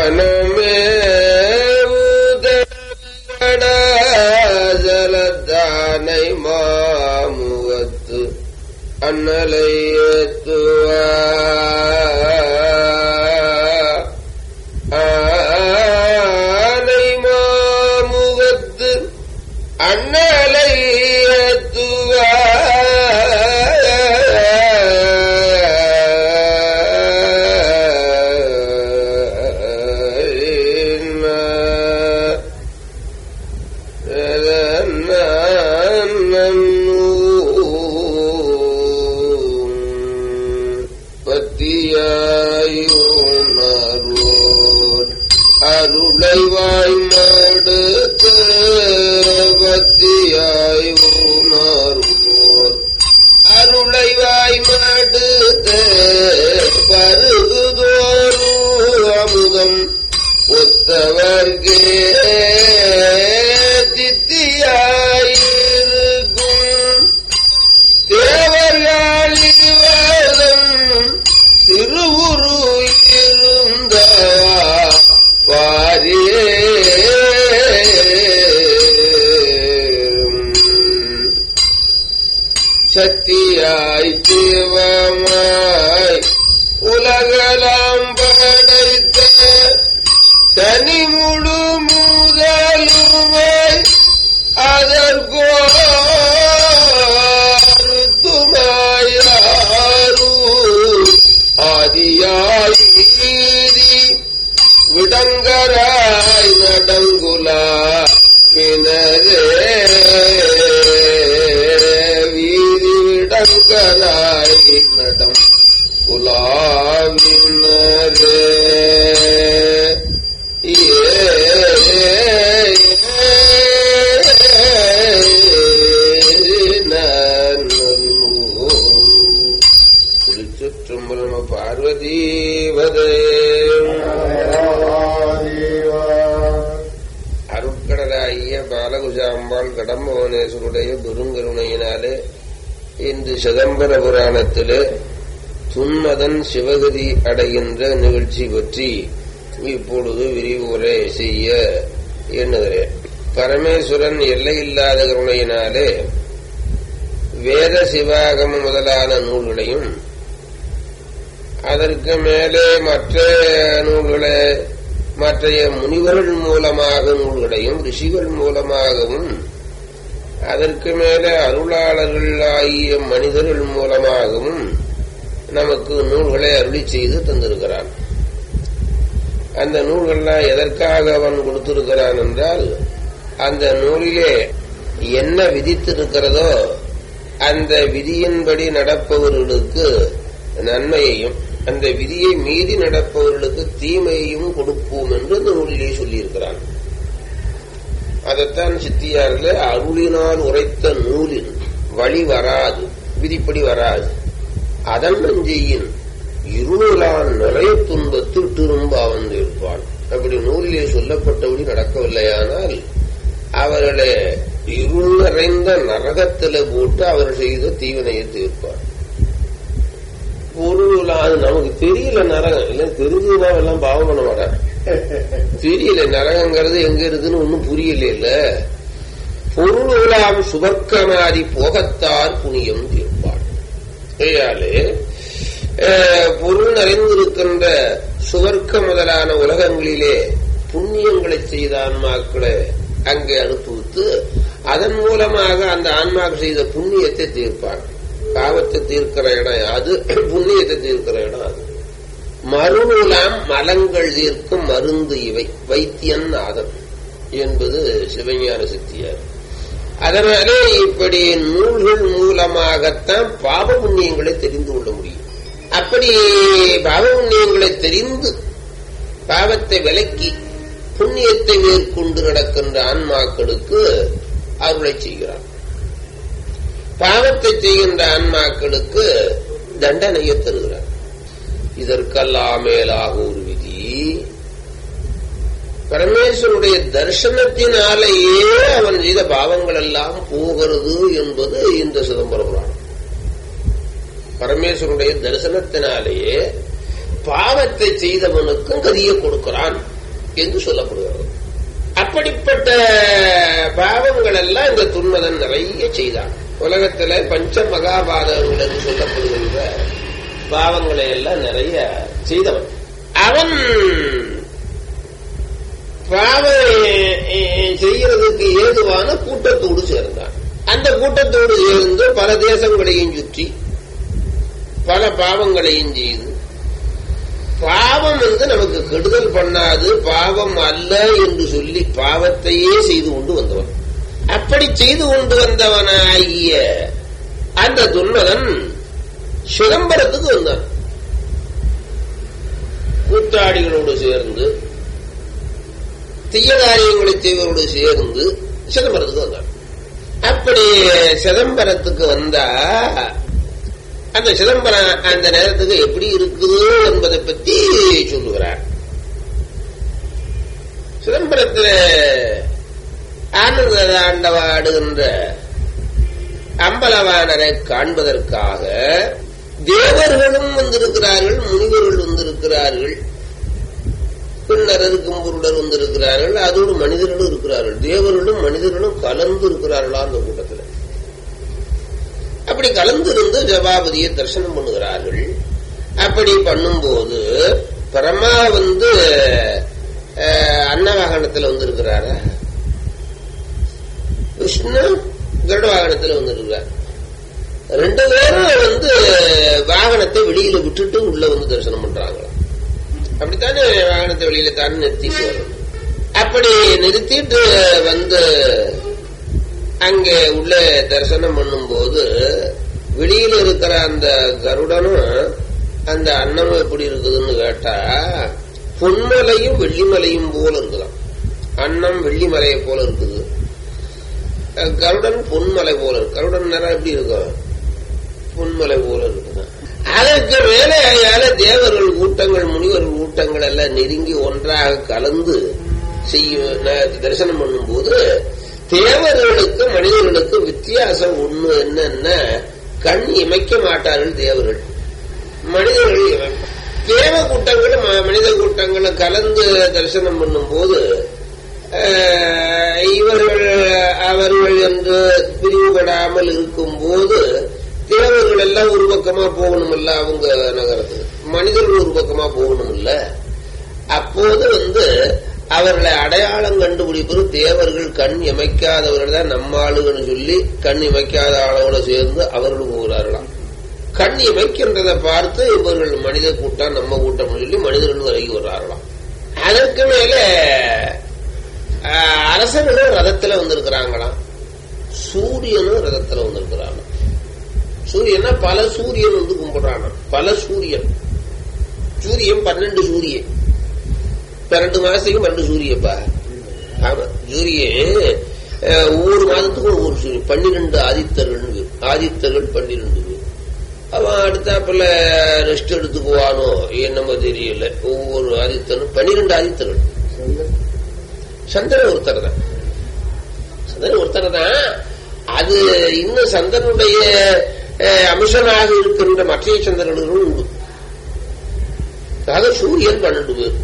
வானமேவுதலத்தானை மாமுகத்து அண்ணலை ஆனை மாமுகத்து அண்ணலை பத்தியாயுணர்வோர் அருளை வாய்மடுத்து பத்தியாய் உணர்வோர் அருளை வாய்மடுத்து பருகுதோரு அமுதம் ஒத்தவர்கே தித்தியாயிருக்கும் தேவர்களிவதம் திருவுரு இருந்த வாரியே சக்தியாய் சிவமாய் உலகலாம் படைத்த தனி முழு முதலுமாய் அதற்கோ துமாயாரு ஆதியாய் நீதி விடங்கராய் நடங்குலா பினரே வீதி விடங்கராய் நடம் குலாவினரே திருச்சுற்றம்பலம் பார்வதீவதே அருட்கடலாகிய பாலகுஜாம்பாள் கடம்பவனேஸ்வருடைய பெருங்கருணையினாலே இன்று சிதம்பர புராணத்திலே துன்மதன் சிவகதி அடைகின்ற நிகழ்ச்சி பற்றி இப்பொழுது விரிவுரை செய்ய எண்ணுகிறேன் பரமேஸ்வரன் எல்லையில்லாத கருணையினாலே வேத சிவாகம முதலான நூல்களையும் அதற்கு மேலே மற்ற நூல்களை மற்றைய முனிவர்கள் மூலமாக நூல்களையும் ரிஷிகள் மூலமாகவும் அதற்கு மேலே அருளாளர்கள் ஆகிய மனிதர்கள் மூலமாகவும் நமக்கு நூல்களை அருளி செய்து தந்திருக்கிறான் அந்த நூல்கள்லாம் எதற்காக அவன் கொடுத்திருக்கிறான் என்றால் அந்த நூலிலே என்ன விதித்திருக்கிறதோ அந்த விதியின்படி நடப்பவர்களுக்கு நன்மையையும் அந்த விதியை மீறி நடப்பவர்களுக்கு தீமையையும் கொடுப்போம் என்று அந்த நூலிலே சொல்லியிருக்கிறான் அதைத்தான் சித்தியாரில் அருளினால் உரைத்த நூலின் வழி வராது விதிப்படி வராது அதன் நஞ்சையின் இருளான் நிறைய துன்பத்தில் திரும்ப வந்து இருப்பான் அப்படி நூலிலே சொல்லப்பட்டபடி நடக்கவில்லையானால் அவர்களை இருள் நிறைந்த நரகத்தில போட்டு அவர் செய்த தீவினையை தீர்ப்பார் பொருள் அது நமக்கு தெரியல நரகம் இல்ல தெரிஞ்சுனா எல்லாம் பாவம் பண்ண மாட்டார் தெரியல நரகங்கிறது எங்க இருக்குன்னு ஒன்னும் புரியல இல்ல பொருளாம் சுபர்க்கமாதி போகத்தார் புனியம் தீர்ப்பார் கையாலே பொருள் நிறைந்திருக்கின்ற சுவர்க்க முதலான உலகங்களிலே புண்ணியங்களை செய்த ஆன்மாக்களை அங்கே அனுப்புவித்து அதன் மூலமாக அந்த ஆன்மாக்கள் செய்த புண்ணியத்தை தீர்ப்பார் பாவத்தை தீர்க்கிற இடம் அது புண்ணியத்தை தீர்க்கிற இடம் அது மறுநூலாம் மலங்கள் தீர்க்கும் மருந்து இவை வைத்தியன் நாதன் என்பது சிவஞான சித்தியார் அதனாலே இப்படி நூல்கள் மூலமாகத்தான் பாவ புண்ணியங்களை தெரிந்து கொள்ள முடியும் அப்படி பாவ புண்ணியங்களை தெரிந்து பாவத்தை விலக்கி புண்ணியத்தை மேற்கொண்டு நடக்கின்ற ஆன்மாக்களுக்கு அருளை செய்கிறான் பாவத்தை செய்கின்ற ஆன்மாக்களுக்கு தண்டனையை தருகிறார் இதற்கெல்லாம் மேலாக ஒரு விதி பரமேஸ்வருடைய தரிசனத்தினாலேயே அவன் செய்த பாவங்கள் எல்லாம் போகிறது என்பது இந்த சிதம்பர புராணம் பரமேஸ்வருடைய தரிசனத்தினாலேயே பாவத்தை செய்தவனுக்கும் கதியை கொடுக்கிறான் என்று சொல்லப்படுகிறது அப்படிப்பட்ட பாவங்கள் எல்லாம் இந்த துன்மதன் நிறைய செய்தான் உலகத்துல பஞ்ச மகாபாதகங்கள் என்று சொல்லப்படுகின்ற பாவங்களை எல்லாம் நிறைய செய்தவன் அவன் பாவம் செய்யறதுக்கு ஏதுவான கூட்டத்தோடு சேர்ந்தான் அந்த கூட்டத்தோடு சேர்ந்து பல தேசங்களையும் சுற்றி பல பாவங்களையும் செய்து பாவம் வந்து நமக்கு கெடுதல் பண்ணாது பாவம் அல்ல என்று சொல்லி பாவத்தையே செய்து கொண்டு வந்தவன் அப்படி செய்து கொண்டு வந்தவனாகிய அந்த துன்மகன் சிதம்பரத்துக்கு வந்தான் கூத்தாடிகளோடு சேர்ந்து தீய காரியங்களை செய்வரோடு சேர்ந்து சிதம்பரத்துக்கு வந்தான் அப்படி சிதம்பரத்துக்கு வந்தா அந்த சிதம்பரம் அந்த நேரத்துக்கு எப்படி இருக்குது என்பதை பத்தி சொல்லுகிறார் சிதம்பரத்தில் ஆனந்த ஆண்டவாடுகின்ற அம்பலவானரை காண்பதற்காக தேவர்களும் வந்திருக்கிறார்கள் முனிவர்கள் வந்திருக்கிறார்கள் பின்னர் இருக்கும் பொருளர் வந்திருக்கிறார்கள் அதோடு மனிதர்களும் இருக்கிறார்கள் தேவர்களும் மனிதர்களும் கலந்து இருக்கிறார்களா அந்த கூட்டத்தில் அப்படி கலந்திருந்து ஜபாபதியை தரிசனம் பண்ணுகிறார்கள் அப்படி பண்ணும்போது பரமா வந்து அன்னவாகனத்தில் வந்திருக்கிறாரா விஷ்ணு கருட வாகனத்தில் வந்திருக்கிறார் ரெண்டு பேரும் வந்து வாகனத்தை வெளியில விட்டுட்டு உள்ள வந்து தரிசனம் பண்றாங்களா அப்படித்தானே வாகனத்தை வெளியில தான் நிறுத்திட்டு வரணும் அப்படி நிறுத்திட்டு வந்து அங்க உள்ள தரிசனம் பண்ணும்போது வெளியில இருக்கிற அந்த கருடனும் அந்த அன்னமும் எப்படி இருக்குதுன்னு கேட்டா பொன்மலையும் வெள்ளிமலையும் போல இருக்குதாம் அன்னம் வெள்ளிமலையை போல இருக்குது கருடன் பொன்மலை போல இருக்கு கருடன் நேரம் எப்படி இருக்கும் பொன்மலை போல இருக்குதான் அதற்கு மேலே தேவர்கள் கூட்டங்கள் முனிவர்கள் கூட்டங்கள் எல்லாம் நெருங்கி ஒன்றாக கலந்து செய்யும் தரிசனம் பண்ணும்போது தேவர்களுக்கு மனிதர்களுக்கு வித்தியாசம் ஒண்ணு என்னன்னா கண் இமைக்க மாட்டார்கள் தேவர்கள் மனிதர்கள் இமைப்பார் தேவ கூட்டங்களும் மனித கூட்டங்களும் கலந்து தரிசனம் பண்ணும் போது இவர்கள் அவர்கள் என்று பிரிவுபடாமல் இருக்கும் போது தேவர்கள் எல்லாம் ஒரு பக்கமா போகணும்ல அவங்க நகரத்துக்கு மனிதர்கள் ஒரு பக்கமா போகணும்ல அப்போது வந்து அவர்களை அடையாளம் கண்டுபிடிப்பது தேவர்கள் கண் இமைக்காதவர்கள் தான் நம்ம ஆளுகன்னு சொல்லி கண் இமைக்காத ஆளோட சேர்ந்து அவர்கள் போகிறார்களாம் கண் இமைக்கின்றதை பார்த்து இவர்கள் மனித கூட்டம் நம்ம கூட்டம் சொல்லி மனிதர்கள் விலகி வர்றார்களாம் அதற்கு மேல அரசர்களும் ரதத்துல வந்திருக்கிறாங்களாம் சூரியனும் ரதத்துல வந்திருக்கிறாங்க சூரியனா பல சூரியன் வந்து கும்பிடுறாங்க பல சூரியன் சூரியன் பன்னெண்டு சூரியன் ரெண்டு மாசத்துக்கு ரெண்டு சூரியப்பா ஆமா சூரியன் ஒவ்வொரு மாதத்துக்கும் ஒவ்வொரு சூரியன் பன்னிரெண்டு ஆதித்தர்கள் ஆதித்தர்கள் பன்னிரெண்டு பேர் அவன் அடுத்தாப்புல ரெஸ்ட் எடுத்துக்குவானோ என்னமோ தெரியல ஒவ்வொரு ஆதித்தனும் பன்னிரெண்டு ஆதித்தர்கள் சந்திரன் ஒருத்தர் தான் சந்திரன் ஒருத்தர் தான் அது இன்னும் சந்திரனுடைய அம்சமாக இருக்கின்ற மற்ற சந்திரர்களும் உண்டு ஆக சூரியன் பன்னெண்டு பேர்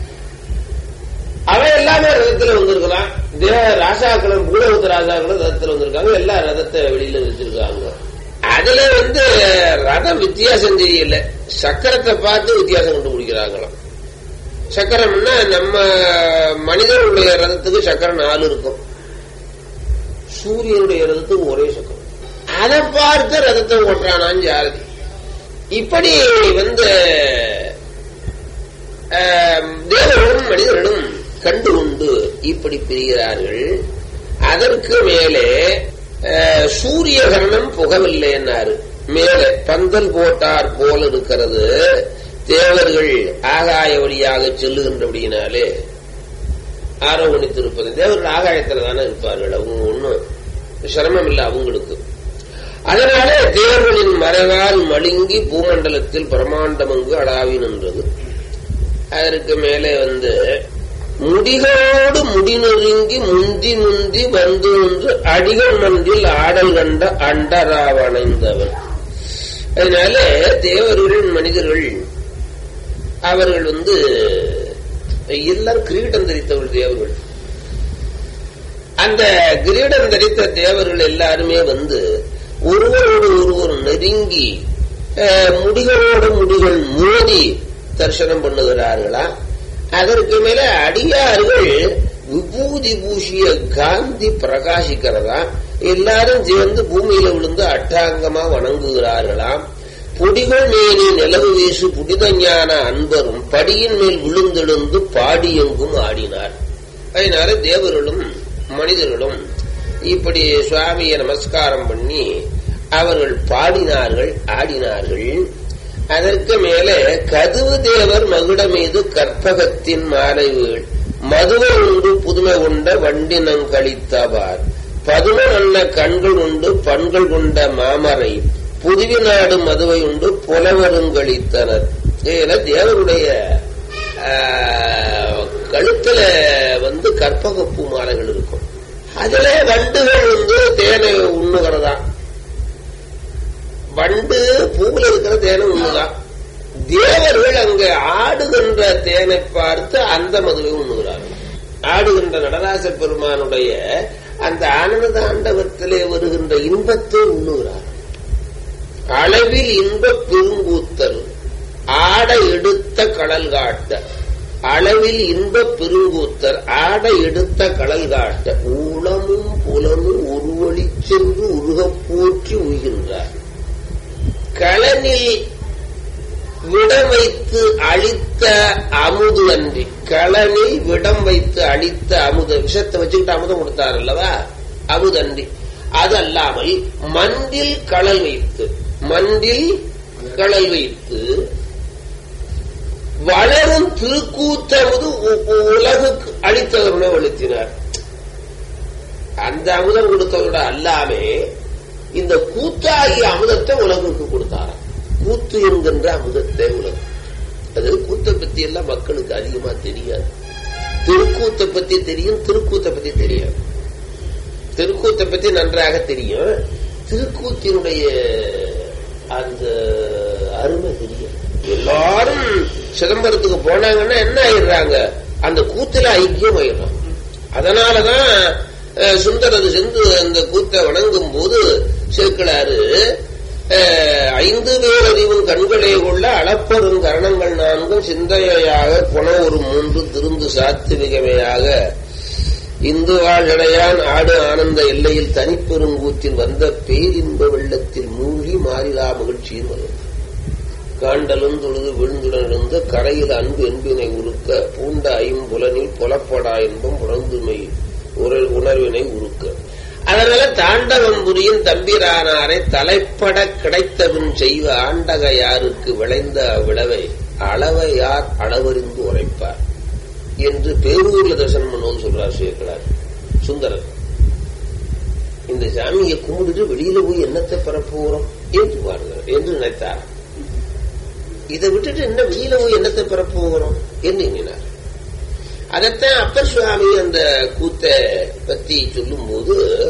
அவன் எல்லாமே ரதத்துல வந்திருக்கலாம் தேவ ராசாக்களும் பூலவத்து ராசாக்களும் ரதத்துல வந்திருக்காங்க எல்லா ரதத்தை வெளியில வச்சிருக்காங்க அதுல வந்து ரதம் வித்தியாசம் தெரியல சக்கரத்தை பார்த்து வித்தியாசம் கண்டுபிடிக்கிறாங்களாம் சக்கரம்னா நம்ம மனிதனுடைய ரதத்துக்கு சக்கரம் நாலு இருக்கும் சூரியனுடைய ரதத்துக்கு ஒரே சக்கரம் அதை பார்த்து ரதத்தை ஓட்டுறானான் ஜாரதி இப்படி வந்து தேவர்களும் மனிதர்களும் கண்டு கொண்டு இப்படி பிரிகிறார்கள் அதற்கு மேலே சூரிய கரணம் புகவில்லைன்னாரு மேலே பந்தல் போட்டார் போல இருக்கிறது தேவர்கள் ஆகாய வழியாக செல்லுகின்றபடியினாலே ஆரோகணித்திருப்பது தேவர்கள் ஆகாயத்துல தானே இருப்பார்கள் அவங்க ஒன்றும் சிரமம் இல்லை அவங்களுக்கு அதனால தேவர்களின் மறைவால் மழுங்கி பூமண்டலத்தில் பிரமாண்டமங்கு அடாவி நின்றது அதற்கு மேலே வந்து முடிகளோடு முடி நெருங்கி முந்தி முந்தி வந்து ஒன்று அடிகள் மன்றில் ஆடல் கண்ட அண்டராவணைந்தவன் அதனால தேவர்கள் மனிதர்கள் அவர்கள் வந்து எல்லாரும் கிரீடம் தரித்தவள் தேவர்கள் அந்த கிரீடம் தரித்த தேவர்கள் எல்லாருமே வந்து ஒருவரோடு ஒருவர் நெருங்கி அஹ், முடிகளோடு முடிகள் மோதி தரிசனம் பண்ணுகிறார்களா அதற்கு மேல அடியார்கள் விபூதி பூசிய காந்தி பிரகாசிக்கிறதா எல்லாரும் சேர்ந்து பூமியில விழுந்து அட்டாங்கமா வணங்குகிறார்களாம் பொடிகள் மேனி நிலவு வீசு புனித ஞான அன்பரும் படியின் மேல் விழுந்தெழுந்து பாடி எங்கும் ஆடினார் அதனால தேவர்களும் மனிதர்களும் இப்படி சுவாமியை நமஸ்காரம் பண்ணி அவர்கள் பாடினார்கள் ஆடினார்கள் அதற்கு மேலே கதுவு தேவர் மகுட மீது கற்பகத்தின் மாலை வீழ் மதுவை உண்டு புதுமை கொண்ட வண்டினம் கழித்தவார் பதும நல்ல கண்கள் உண்டு பண்கள் கொண்ட மாமரை புதுவி நாடு மதுவை உண்டு புலவருங்களித்தனர் இதுல தேவருடைய ஆஹ், கழுத்துல வந்து கற்பகப்பூ மாலைகள் இருக்கும் அதுல வண்டுகள் வந்து தேனை உண்ணுகிறதா வண்டு பூவுல இருக்கிற தேனை உண்ணுதான் தேவர்கள் அங்க ஆடுகின்ற தேனை பார்த்து அந்த மதுவை உண்ணுகிறார்கள் ஆடுகின்ற நடராச பெருமானுடைய அந்த ஆனந்த தாண்டவத்திலே வருகின்ற இன்பத்தை உண்ணுகிறார்கள் அளவில் இன்பப் பெருங்கூத்தல் ஆட எடுத்த கடல் காட்ட அளவில் இன்பப் பெருங்கூத்தர் ஆட எடுத்த கடல் காட்ட ஊளமும் புலனும் உருவழி சென்று உருகப் போற்றி உய்கின்றார் களனில் விடம் வைத்து அழித்த அமுது அன்றி களனில் விடம் வைத்து அழித்த அமுத விஷத்தை வச்சுக்கிட்டு அமுதம் கொடுத்தார் அல்லவா அமுதன்றி அது அல்லாமல் மண்டில் களல் வைத்து மண்டில் களல் வைத்து வளரும் திருக்கூத்தமுது உ- உ- உலகுக்கு அளித்தவருடன் வலுத்தினார் அந்த அமுதம் கொடுத்ததோட அல்லாமே இந்த கூத்தாகிய அமுதத்தை உலகுக்கு கொடுத்தாராம் கூத்து என்கின்ற அமுதத்தை உலகம் அது கூத்தை பத்தி எல்லாம் மக்களுக்கு அதிகமா தெரியாது திருக்கூத்தை பத்தி தெரியும் திருக்கூத்தை பத்தி தெரியாது திருக்கூத்தை பத்தி நன்றாக தெரியும் திருக்கூத்தினுடைய அந்த அருமை தெரியும் எல்லாரும் சிதம்பரத்துக்கு போனாங்கன்னா என்ன ஆயிடுறாங்க அந்த கூத்துல ஐக்கியம் ஆயிடுறாங்க அதனாலதான் அஹ், சுந்தரது சென்று அந்த கூத்தை வணங்கும் போது சேர்க்கிறாரு அஹ், ஐந்து பேர் அறிவும் கண்களே கொள்ள அளப்பெரும் கரணங்கள் நான்கும் சிந்தையாக குண ஒரு மூன்று திருந்து சாத்துவிகமையாக இந்து வாழ்கடையான் ஆடு ஆனந்த எல்லையில் தனிப்பெருங்கூத்தில் வந்த பேரின்ப வெள்ளத்தில் மூழ்கி மாறிலா மகிழ்ச்சியின் வரும் காண்டலும் தொழுது விழுந்துடன் இருந்த கரையில் அன்பு என்பினை உருக்க பூண்ட ஐம்புலனில் புலப்படா என்பம் உணர்ந்துமை உர- உணர்வினை உருக்க அதனால தாண்டவம் புரியும் தம்பிரானாரை தலைப்பட கிடைத்தபின் செய்வ ஆண்டக யாருக்கு விளைந்த விளவை அளவை யார் அளவறிந்து உரைப்பார் என்று பேரூர்ல தரிசனம் பண்ணுவோம் சொல்றார் சேர்க்கிறார் சுந்தரர் இந்த சாமியை கும்பிட்டுட்டு வெளியில போய் என்னத்தை பெறப்போறோம் என்று பாருங்கள் என்று நினைத்தார் இதை விட்டுட்டு என்ன வெளியில போய் என்னத்தை பெறப்போகிறோம் என்று எண்ணினார் அதைத்தான் அப்பர் சுவாமி அந்த கூத்தை பத்தி சொல்லும் போது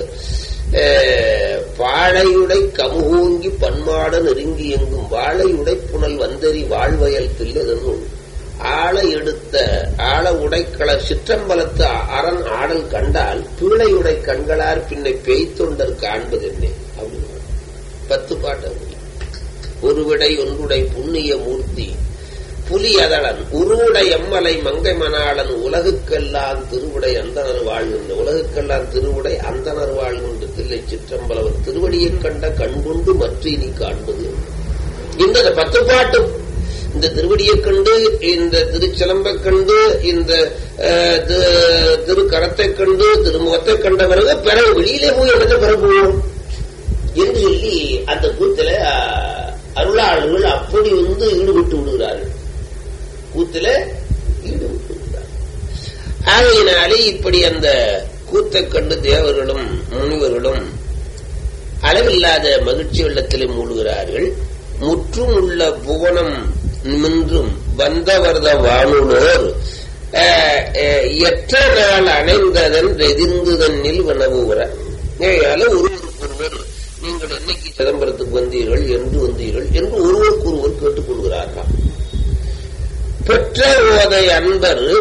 பாழையுடை கமுகூங்கி பன்மாட நெருங்கி எங்கும் வாழையுடை புனல் வந்தறி வாழ்வயல் பில்லதனு ஆள எடுத்த ஆள உடைக்கள சிற்றம்பலத்து அரண் ஆடல் கண்டால் பிள்ளையுடை கண்களார் பின்னை பெய்த்தொண்டர் காண்பதென்னே அப்படின்னு பத்து பாட்டு அப்படி. ஒரு விடை ஒன்றுடை புண்ணிய மூர்த்தி புலி அதளன் உருவுடை எம்மலை மங்கை மணாளன் உலகுக்கெல்லாம் திருவுடை அந்தனர் வாழ்கின்ற உலகுக்கெல்லாம் திருவுடை அந்தனர் வாழ்கின்ற தில்லை சிற்றம்பலவன் திருவடியைக் கண்ட கண்கொண்டு மற்ற இனி காண்பது இந்த பத்து பாட்டும் இந்த திருவடியைக் கண்டு இந்த திருச்சிலம்பைக் கண்டு இந்த அஹ், தி- திருக்கரத்தைக் கண்டு திருமுகத்தைக் கண்ட பிறகு பிறகு வெளியிலே போய் இடத்தை பிறப்புவோம் என்று சொல்லி அந்த கூத்துல அஹ், அருளாளர்கள் அப்படி வந்து ஈடுபட்டு விடுகிறார்கள் கூத்துல ஈடுபட்டு விடுகிறார்கள் ஆகையினாலே இப்படி அந்த கூத்தைக் கண்டு தேவர்களும் முனிவர்களும் அளவில்லாத மகிழ்ச்சி வெள்ளத்திலே மூழ்கிறார்கள் முற்றும் உள்ள புவனம் நின்றும் வந்தவர்த வானுலோர் அஹ், அஹ், எற்ற நாள் அணைந்ததன் எதிர்ந்துதன்னில் வினவுகிற ஏயால ஒருவருக்கொருவர் நீங்கள் என்னைக்கு சிதம்பரத்துக்கு வந்தீர்கள் என்று வந்தீர்கள் என்று ஒருவருக்கு ஒருவர் கேட்டுக் கொள்கிறார்களாம் பெற்ற ஓதை அன்பர்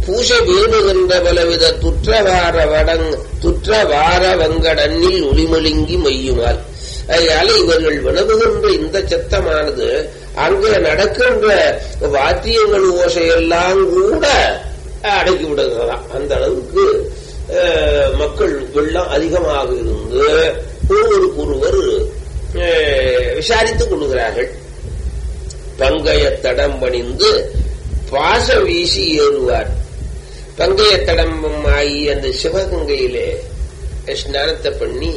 பூசை வேணுகின்ற பலவித துற்றவார வடங் துற்றவார வங்கடன்னில் ஒளிமொழிங்கி மையுமால் அதனால இவர்கள் வினவுகின்ற இந்த சத்தமானது அங்கே நடக்கின்ற வாத்தியங்கள் ஓசையெல்லாம் கூட அடக்கி விடுகிறதாம் அந்த அளவுக்கு அஹ், மக்கள் வெள்ளம் அதிகமாக இருந்து ஒருவருக்கு ஒருவர் அஹ், விசாரித்துக் கொள்கிறார்கள் பங்கைய தடம் பணிந்து பாச வீசி ஏறுவார் பங்கைய தடம்பம் ஆகி அந்த சிவகங்கையிலே ஸ்நானத்தை பண்ணி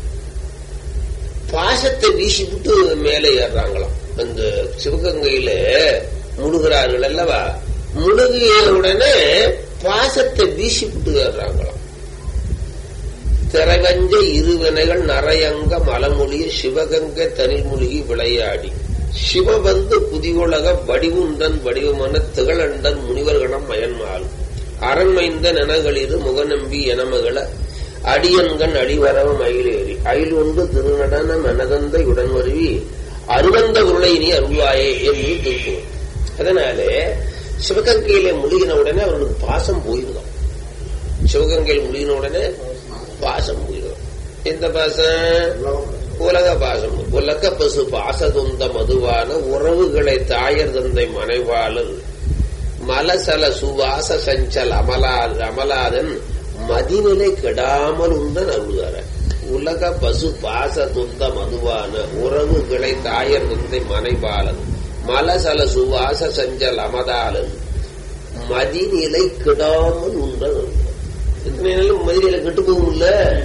பாசத்தை வீசிவிட்டு மேலே ஏறுறாங்களாம் அந்த சிவகங்கையில முழுகிறார்கள் அல்லவா முழுகிய உடனே பாசத்தை வீசிவிட்டு ஏறுறாங்களாம் திரைவஞ்ச இருவினைகள் நரையங்க மலமொழிய சிவகங்கை தனிமொழிகி விளையாடி சிவபந்து புதியுலக வடிவுந்தன் வடிவமான திகழண்டன் முனிவர்கணம் மயன்மால் அரண்மைந்த நனகளிரு முகநம்பி எனமகள அடியன்கண் அடிவரவம் அயிலேறி அயில் ஒன்று திருநடன மனதந்த உடன்வருவி அருவந்த உருளை நீ அருள்வாயே என்று திருப்பூர் அதனாலே சிவகங்கையிலே முழுகின உடனே அவர்களுக்கு பாசம் போயிருந்தோம் சிவகங்கையில் முழுகின உடனே பாசம் போயிடும் எந்த பாசம் உலக பாசம் உலக பசு பாசதுந்த மதுவான உறவுகளை தாயர் தந்தை மனைவாளர் மலசல சுவாச சஞ்சல் அமலா அமலாதன் மதிநிலை கெடாமல் உந்தன் அருள்கார உலக பசு பாச துந்த மதுவான உறவுகளை தாயர் தந்தை மனைவாளன் மலசல சுவாச சஞ்சல் அமதாளன் மதிநிலை கெடாமல் உந்தன் அருள்கார இத்தனை நாளும் மதிநிலை கெட்டு போகும்ல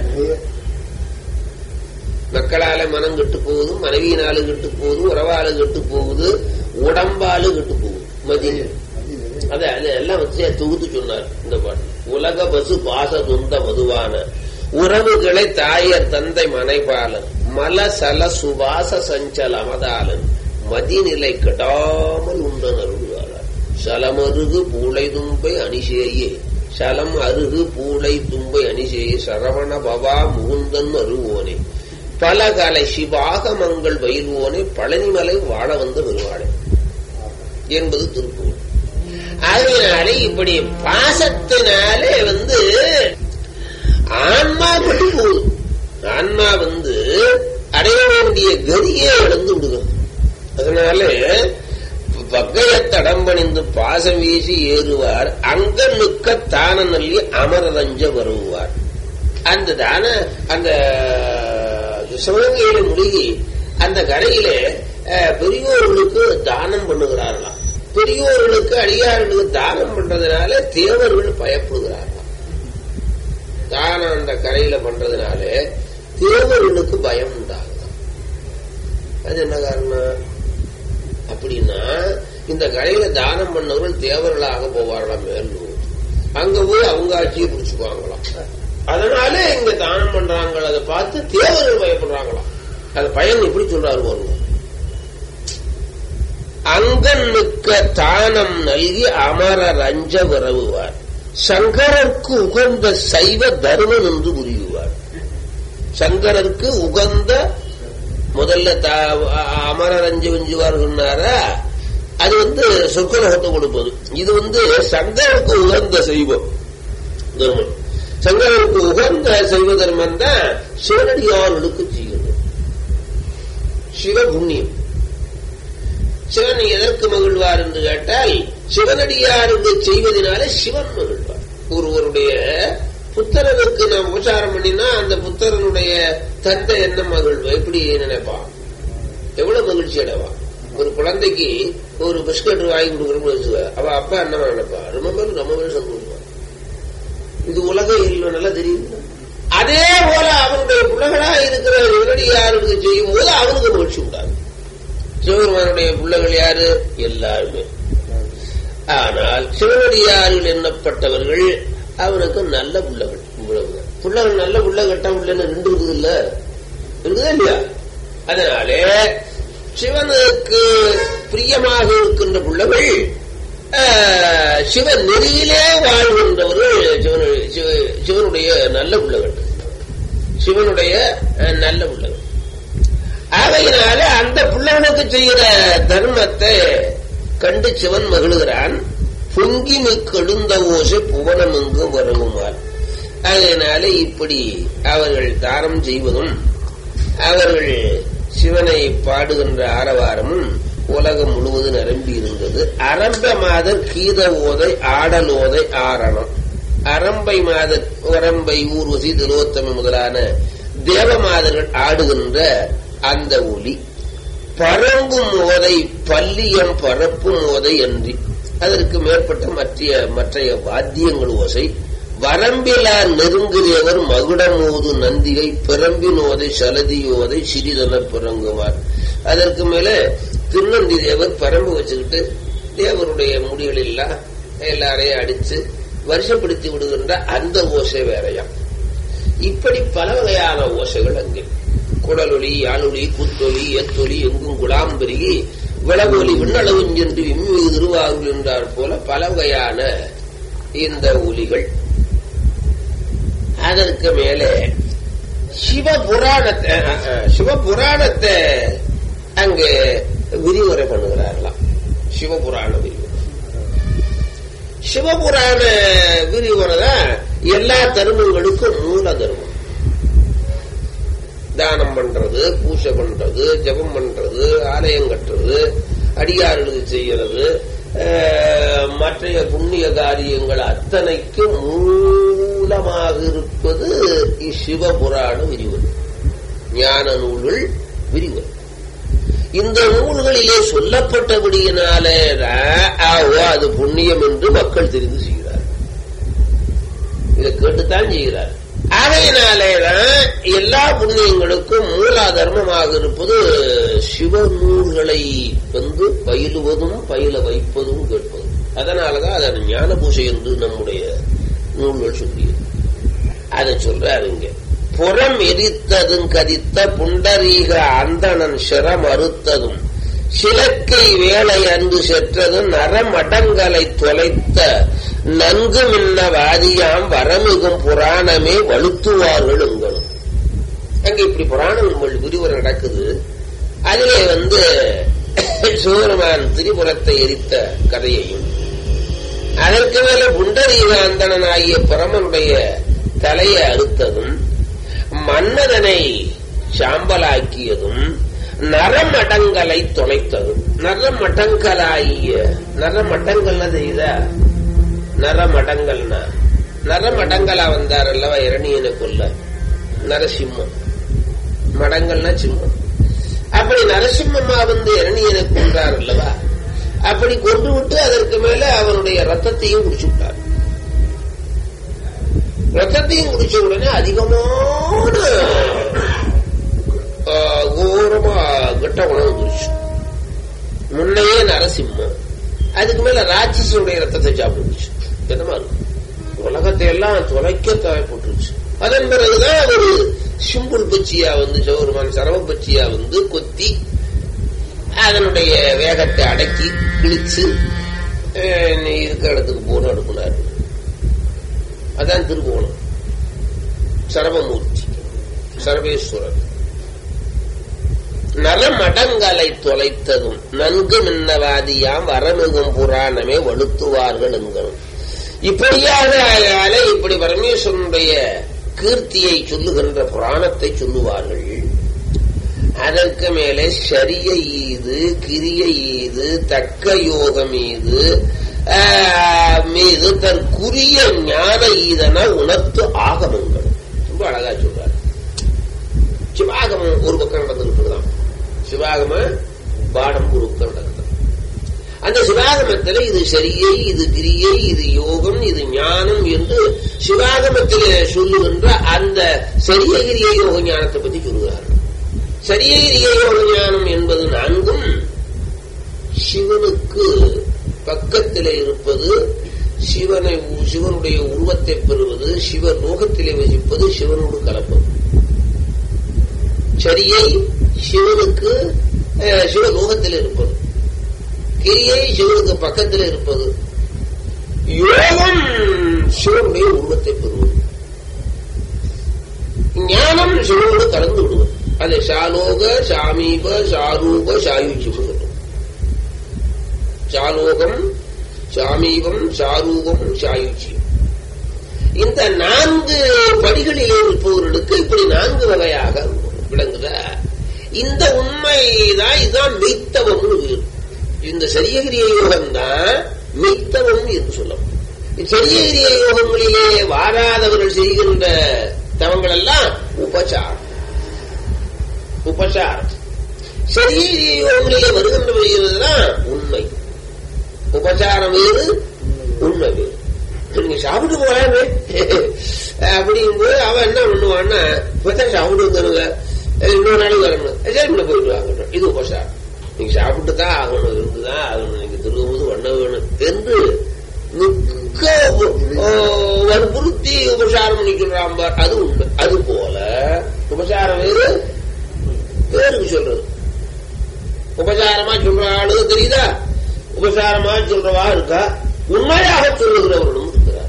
மக்களால மனம் கெட்டு போகுது மனைவியினால கெட்டு போகுது உறவால கெட்டு போகுது உடம்பால கெட்டு போகுது மதிநிலை அத அது எல்லாம் வச்சு தொகுத்து சொன்னார் இந்த பாட்டு உலக பசு பாச துந்த மதுவான உறவுகளை தாயர் தந்தை மனைபாலன் மல சல சுவாச சஞ்சல் அமதாலன் மதிநிலை கெடாமல் உண்டன் அருள்வாரார் சலமருகு பூளை தும்பை அணிசேயே சலம் அருகு பூளை தும்பை அணிசேயே சரவண பவா முகுந்தன் அருவோனே பல கலை சிவாகமங்கள் பயிர்வோனே பழனிமலை வாழ வந்த பெருவாளே என்பது திருப்பூர் அதனாலே இப்படி பாசத்தினாலே வந்து ஆன்மா பட்டு போகுது ஆன்மா வந்து அடைய வேண்டிய கதியே இழந்து விடுகிறது அதனால பக்கைய தடம்பணிந்து பாசம் வீசி ஏறுவார் அங்க நிற்க தான நல்லி அமரரஞ்ச வருவார் அந்த தான அந்த சிவகங்கையில முழுகி அந்த கரையிலே அஹ், பெரியோர்களுக்கு தானம் பண்ணுகிறார்களாம் பெரியோர்களுக்கு அடியார்களுக்கு தானம் பண்றதுனால தேவர்கள் பயப்படுகிறார்களாம் தானம் அந்த கரையில பண்றதுனால தேவர்களுக்கு பயம் உண்டாகுதாம் அது என்ன காரணம் அப்படின்னா இந்த கரையில தானம் பண்ணவர்கள் தேவர்களாக போவார்களாம் மேலும் அங்க போய் அவங்க ஆட்சியை பிடிச்சுக்குவாங்களாம் அதனால இங்க தானம் பண்றாங்க அதை பார்த்து தேவர்கள் பயப்படுறாங்களாம் அது பயன் எப்படி சொல்றாரு பாருங்க அங்கன் மிக்க தானம் நல்கி அமர ரஞ்ச விரவுவார் சங்கரருக்கு உகந்த சைவ தர்மம் என்று புரியுவார் சங்கரருக்கு உகந்த முதல்ல தா- அ- அமரரஞ்சு வஞ்சுவார் சொன்னாரா அது வந்து சொர்க்கலோகத்தை கொடுப்பது இது வந்து சங்கருக்கு உகந்த செய்வம் தர்மம் சங்கரருக்கு உகந்த செய்வ தர்மம் தான் சிவனடியார்களுக்கு செய்யணும் சிவ புண்ணியம் சிவன் எதற்கு மகிழ்வார் என்று கேட்டால் சிவனடியாருக்கு செய்வதனாலே சிவன் மகிழ்வார் ஒருவருடைய புத்தரனுக்கு நாம் உபச்சாரம் பண்ணினா அந்த புத்தரனுடைய தந்தை என்ன மகிழ்வு எப்படி நினைப்பான் எவ்வளவு மகிழ்ச்சி அடைவான் ஒரு குழந்தைக்கு ஒரு பிஸ்கட் வாங்கி கொடுக்கணும்னு வச்சுக்க அவ அப்பா என்ன நினைப்பா ரொம்ப பேர் நம்ம பேர் சந்தோஷமா இது உலகம் இல்லை நல்லா தெரியும் அதே போல அவனுடைய பிள்ளைகளா இருக்கிற இவரடியாருக்கு செய்யும் போது அவனுக்கு மகிழ்ச்சி உண்டாகும் சிவபெருமானுடைய பிள்ளைகள் யாரு எல்லாருமே ஆனால் சிவனடியார்கள் எண்ணப்பட்டவர்கள் அவனுக்கு நல்ல பிள்ளைகள் இவ்வளவுதான். பிள்ளைகள் நல்ல பிள்ளை கெட்ட பிள்ளைன்னு ரெண்டு இருக்குது இல்ல இருக்குதா இல்லையா அதனாலே சிவனுக்கு பிரியமாக இருக்கின்ற பிள்ளைகள் ஆஹ், சிவ நெறியிலே வாழ்கின்றவர்கள் சிவனு- சிவ- சிவனுடைய நல்ல பிள்ளைகள் சிவனுடைய அஹ், நல்ல பிள்ளைகள் ஆகையினால அந்த பிள்ளைகளுக்கு செய்கிற தர்மத்தை கண்டு சிவன் மகிழ்கிறான் பொங்கி மிக்கெழுந்த ஓசை புவனமெங்கும் வருகுமார் அதனால இப்படி அவர்கள் தானம் செய்வதும் அவர்கள் சிவனை பாடுகின்ற ஆரவாரமும் உலகம் முழுவதும் நிரம்பி இருந்தது அரம்ப மாதர் கீத ஓதை ஆடல் ஓதை ஆரணம் அரம்பை மாதர் உரம்பை ஊர்வசி திலோத்தமி முதலான தேவமாதர்கள் ஆடுகின்ற அந்த ஒலி பரங்கும் ஓதை பல்லியம் பரப்பும் ஓதை அன்றி அதற்கு மேற்பட்ட மற்ற மற்றைய வாத்தியங்கள் ஓசை வரம்பிலா நெருங்குதேவர் மகுடமோது நந்திகை பிறம்பினோதை சலதியோதை சிறிதன பிறங்குவார் அதற்கு மேல திருநந்தி தேவர் பரம்பு வச்சுக்கிட்டு தேவருடைய முடிகள் எல்லாம் எல்லாரையும் அடிச்சு வருஷப்படுத்தி விடுகின்ற அந்த ஓசை வேறையாம் இப்படி பல வகையான ஓசைகள் அங்கே குடலொலி யாழொலி குத்தொலி எத்தொலி எங்கும் குலாம் பெருகி விளவொலி விண்ணளவும் சென்று விம்மிகு திருவாரூர் என்றார் போல பல வகையான இந்த ஒலிகள் அதற்கு மேலே சிவபுராணத்தை சிவபுராணத்தை அங்கு விரிவுரை பண்ணுகிறார்களாம் சிவபுராண விரிவுரை சிவபுராண விரிவுரை தான் எல்லா தர்மங்களுக்கும் மூல தர்மம் தானம் பண்றது பூஜை பண்றது ஜபம் பண்றது ஆலயம் கட்டுறது அடியார்களுக்கு செய்யறது மற்ற புண்ணிய காரியங்கள் அத்தனைக்கும் மூலமாக இருப்பது சிவபுராண விரிவுரை ஞான நூல்கள் விரிவுரை இந்த நூல்களிலே சொல்லப்பட்டபடியினாலே அது புண்ணியம் என்று மக்கள் தெரிந்து செய்கிறார் இதை கேட்டுத்தான் செய்கிறார் அதையினாலேதான் எல்லா புண்ணியங்களுக்கும் மூலாதர்மமாக இருப்பது சிவ நூல்களை வந்து பயிலுவதும் பயில வைப்பதும் கேட்பதும் அதனாலதான் அதன் ஞான பூசை என்று நம்முடைய நூல்கள் சொல்லியது அதை சொல்றாரு இங்க புறம் எரித்ததும் கதித்த புண்டரீக அந்தணன் சிரம் அறுத்ததும் சிலக்கை வேலை அன்று செற்றதும் நரமடங்களை தொலைத்த நன்கு மின்ன வாதியாம் வரமிகும் புராணமே வலுத்துவார்கள் எங்களும் அங்க இப்படி புராணம் விரிவுரை நடக்குது அதிலே வந்து சிவபெருமான் திரிபுரத்தை எரித்த கதையையும் அதற்கு மேல புண்டரீகாந்தனன் ஆகிய பிரமனுடைய தலையை அறுத்ததும் மன்னதனை சாம்பலாக்கியதும் நரமடங்களை தொலைத்ததும் நரமடங்களாகிய நரமடங்கள்னா தெரியுதா நரமடங்கள்னா நரமடங்களா வந்தார் அல்லவா இரணியனை கொல்ல நரசிம்மம் மடங்கள்னா சிம்மம் அப்படி நரசிம்மமா வந்து இரணியனை கொன்றார் அல்லவா அப்படி கொண்டு விட்டு அதற்கு மேல அவனுடைய ரத்தத்தையும் குடிச்சு விட்டார் ரத்தத்தையும் குடிச்ச உடனே அதிகமான கோரமா கெட்ட உணவு வந்துருச்சு முன்னையே நரசிம்மம் அதுக்கு மேல ராட்சசுடைய ரத்தத்தை சாப்பிடுச்சு என்னமா இருக்கும் உலகத்தை எல்லாம் தொலைக்க தேவைப்பட்டுருச்சு அதன் பிறகுதான் ஒரு சிம்புல் பச்சியா வந்து சௌருமான் சரவ பச்சியா வந்து கொத்தி அதனுடைய வேகத்தை அடக்கி கிழிச்சு நீ இருக்கிற இடத்துக்கு போன அனுப்புனார் அதான் திருவோணம் சரவமூர்த்தி சர்வேஸ்வரர் நலமடங்களை தொலைத்ததும் நன்கு மின்னவாதியாம் வரமிகும் புராணமே வலுத்துவார்கள் என்கிறோம் இப்படியாக இப்படி பரமேஸ்வரனுடைய கீர்த்தியை சொல்லுகின்ற புராணத்தை சொல்லுவார்கள் அதற்கு மேலே சரிய ஈது கிரிய ஈது தக்க யோகம் ஈது மீது தற்குரிய ஞான ஈதன உணர்த்து ஆகமங்கள் ரொம்ப அழகா சொல்றாரு சிவாகமம் ஒரு பக்கம் நடந்துருக்குதான் சிவாகம பாடம் ஒரு பக்கம் நடக்குது அந்த சிவாகமத்தில் இது சரியை இது கிரியை இது யோகம் இது ஞானம் என்று சிவாகமத்தில் சொல்லுகின்ற அந்த சரிய கிரிய யோக ஞானத்தை பற்றி சொல்லுகிறார்கள் சரிய கிரிய யோக ஞானம் என்பது நான்கும் சிவனுக்கு பக்கத்தில் இருப்பது சிவனை சிவனுடைய உருவத்தை பெறுவது சிவ லோகத்திலே வசிப்பது சிவனோடு கலப்பது சரியை சிவனுக்கு சிவலோகத்தில் இருப்பது கிரியை சிவனுக்கு பக்கத்தில் இருப்பது யோகம் சிவனுடைய உருவத்தை பெறுவது ஞானம் சிவனோடு கலந்து விடுவது அது சாலோக சாமீப சாரூப சாயுஜ்யம் சொல்லும் சாலோகம் சாமீபம் சாரூபம் சாயுச்சியம் இந்த நான்கு படிகளிலே இருப்பவர்களுக்கு இப்படி நான்கு வகையாக விளங்குதா இந்த உண்மைதான் இதுதான் மெய்த்தவம் இந்த சரியகிரிய யோகம் தான் மெய்த்தவம் என்று சொல்லும் சரியகிரிய யோகங்களிலே வாராதவர்கள் செய்கின்ற தவங்கள் எல்லாம் உபச்சாரம் உபச்சாரம் சரியகிரிய யோகங்களிலே வருகின்ற வருகிறதுதான் உண்மை உபச்சாரம் வேறு உண்மை வேறு நீங்க சாப்பிட்டு போலாமே அப்படிங்கும்போது அவன் என்ன பண்ணுவான்னா இப்பதான் சாப்பிட்டு வந்தானுங்க இன்னொரு நாளைக்கு வரணும் சரி பண்ண போயிட்டு வாங்கணும் இது உபசாரம் நீங்க சாப்பிட்டு தான் ஆகணும் இருந்துதான் ஆகணும் நீங்க திரும்பும்போது பண்ண வேணும் என்று மிக்க வற்புறுத்தி உபசாரம் பண்ணிக்கிறான் பார் அது உண்மை அது போல உபசாரம் வேறு பேருக்கு சொல்றது உபசாரமா சொல்ற ஆளு தெரியுதா உபசாரமா சொல்றவா இருக்கா உண்மையாக சொல்லுகிறவர்களும் இருக்கிறார்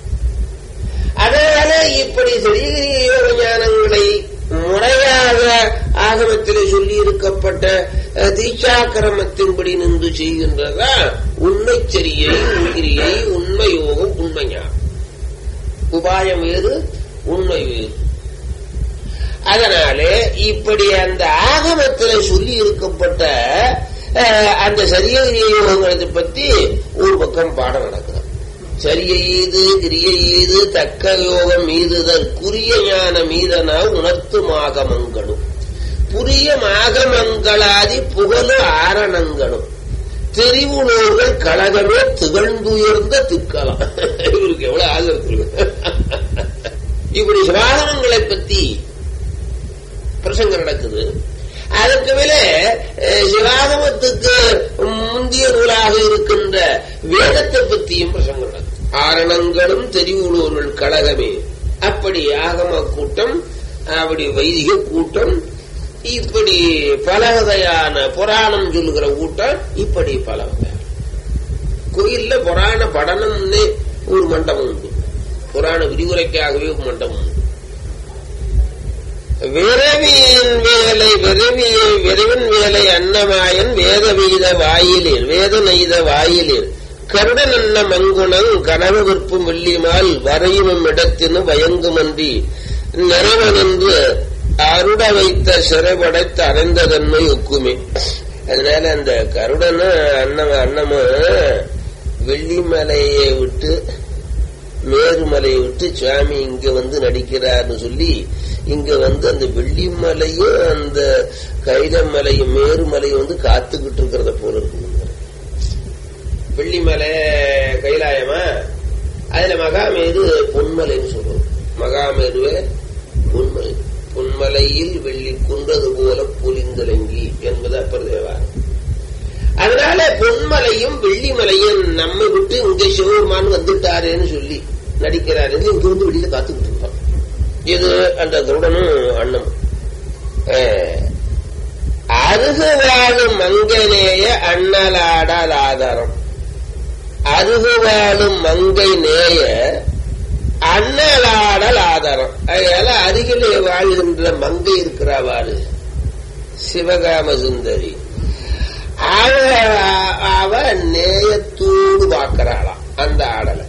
அதனால இப்படி சரீரிய யோக ஞானங்களை முறையாக ஆகமத்தில் சொல்லி இருக்கப்பட்ட தீட்சாக்கிரமத்தின்படி நின்று செய்கின்றதா உண்மை சரியை உயிரியை உண்மை யோகம் உண்மை ஞானம் உபாயம் வேறு உண்மை வேறு அதனாலே இப்படி அந்த ஆகமத்தில் சொல்லி இருக்கப்பட்ட அந்த சரியகிரிய யோகங்களை பத்தி ஒரு பக்கம் பாடம் நடக்குது சரிய ஈது கிரிய ஈது தக்க யோகம் மீதுதல் குறிய ஞான மீதனா உணர்த்துமாகமங்களும் புரிய மாகமங்களாதி புகழு ஆரணங்களும் தெரிவுணோர்கள் கழகமே திகழ்ந்துயர்ந்த திக்கலாம் இவருக்கு எவ்வளவு ஆதரவு இப்படி சிவாகமங்களை பத்தி பிரசங்கம் நடக்குது அதற்கு மேல சிவாகமத்துக்கு முந்திய நூலாக இருக்கின்ற வேதத்தை பற்றியும் பிரசங்கம் நடக்குது ஆரணங்களும் தெரிவுள்ளவர்கள் கழகமே அப்படி ஆகம கூட்டம் அப்படி வைதிக கூட்டம் இப்படி பல வகையான புராணம் சொல்லுகிற கூட்டம் இப்படி பல வகையான கோயில்ல புராண படனம்னு ஒரு மண்டபம் உண்டு புராண விரிவுரைக்காகவே ஒரு மண்டபம் உண்டு விரவியின் வேலை விரவிய விரைவின் வேலை அன்னமாயன் வேத வீத வாயிலில் வேத நெய்த வாயிலில் கருடன் அன்ன மங்குணங் கனவு விற்பும் வெள்ளிமால் வரையும் இடத்தினு பயங்குமன்றி நிறைவனென்று அருட வைத்த சிறைபடைத்த அடைந்த தன்மை ஒக்குமே அதனால அந்த கருடன அன்னம அன்னம வெள்ளிமலையை விட்டு மேருமலையை விட்டு சுவாமி இங்க வந்து நடிக்கிறார்னு சொல்லி இங்க வந்து அந்த வெள்ளிமலையும் அந்த கைலமலையும் மேருமலையும் வந்து காத்துக்கிட்டு இருக்கிறத போல இருக்கு வெள்ளிமலை கைலாயமா அதுல மகாமேரு பொன்மலைன்னு சொல்றோம் மகாமேருவே பொன்மலை பொன்மலையில் வெள்ளி குன்றது போல பொலிந்தலங்கி என்பது அப்பர் தேவாரம் அதனால பொன்மலையும் வெள்ளிமலையும் நம்மை விட்டு இங்க சிவபெருமான் வந்துட்டாருன்னு சொல்லி நடிக்கிறாரு இங்க வந்து வெளியில காத்துக்கிட்டு இருப்பான் இது அந்த கருடனும் அண்ணம் அருகுவாழும் மங்கனேய அண்ணலாடல் ஆதாரம் அருகுவாழும் மங்கை நேய அண்ணலாடல் ஆதாரம் அதனால அருகிலே வாழ்கின்ற மங்கை இருக்கிறவாறு சிவகாம சுந்தரி அவ நேயத்தோடு பார்க்கிறாளாம் அந்த ஆடலை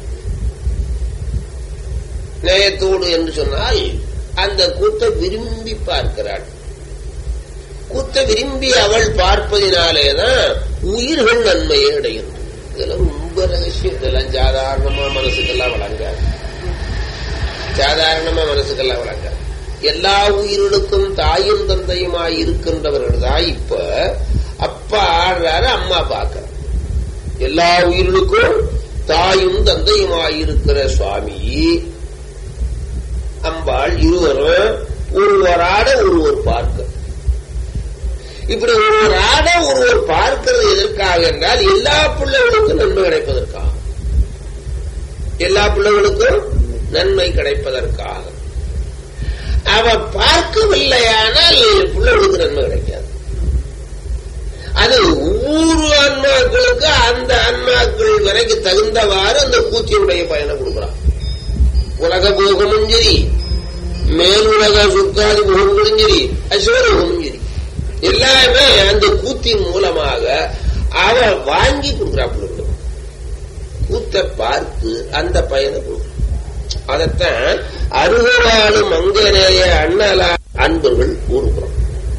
நேயத்தோடு என்று சொன்னால் அந்த கூத்தை விரும்பி பார்க்கிறாள் கூத்தை விரும்பி அவள் பார்ப்பதினாலேதான் உயிர்கள் நன்மையை அடைகின்றன இதெல்லாம் ரொம்ப ரகசியம் இதெல்லாம் சாதாரணமா மனசுக்கெல்லாம் வழங்காது சாதாரணமா மனசுக்கெல்லாம் வழங்காது எல்லா உயிர்களுக்கும் தாயும் தந்தையுமாய் இருக்கின்றவர்கள் தான் இப்ப அப்பா ஆடுறாரு அம்மா பார்க்க எல்லா உயிர்களுக்கும் தாயும் தந்தையுமாய் இருக்கிற சுவாமி அம்பாள் இருவரும் ஒருவராட ஒருவர் பார்க்க இப்படி ஒருவர் ஆட ஒருவர் பார்க்கிறது எதற்காக என்றால் எல்லா பிள்ளைகளுக்கும் நன்மை கிடைப்பதற்காக எல்லா பிள்ளைகளுக்கும் நன்மை கிடைப்பதற்காக அவ பார்க்கவில்லையானால் பிள்ளைகளுக்கு நன்மை கிடைக்காது அது ஒவ்வொரு ஆன்மாக்களுக்கு அந்த ஆன்மாக்கள் வரைக்கு தகுந்தவாறு அந்த கூத்தியுடைய பயனை கொடுக்கிறான் உலக போகமும் சரி மேலுலக சுக்காதி போகங்களும் சரி சிவலோகமும் சரி எல்லாமே அந்த கூத்தின் மூலமாக அவ வாங்கி கொடுக்குறா பிள்ளைகளுக்கு கூத்தை பார்த்து அந்த பயனை கொடுக்கும் அதைத்தான் அருகவாளும் மங்கனேய அண்ணலா அன்பர்கள் கூறுகிறோம்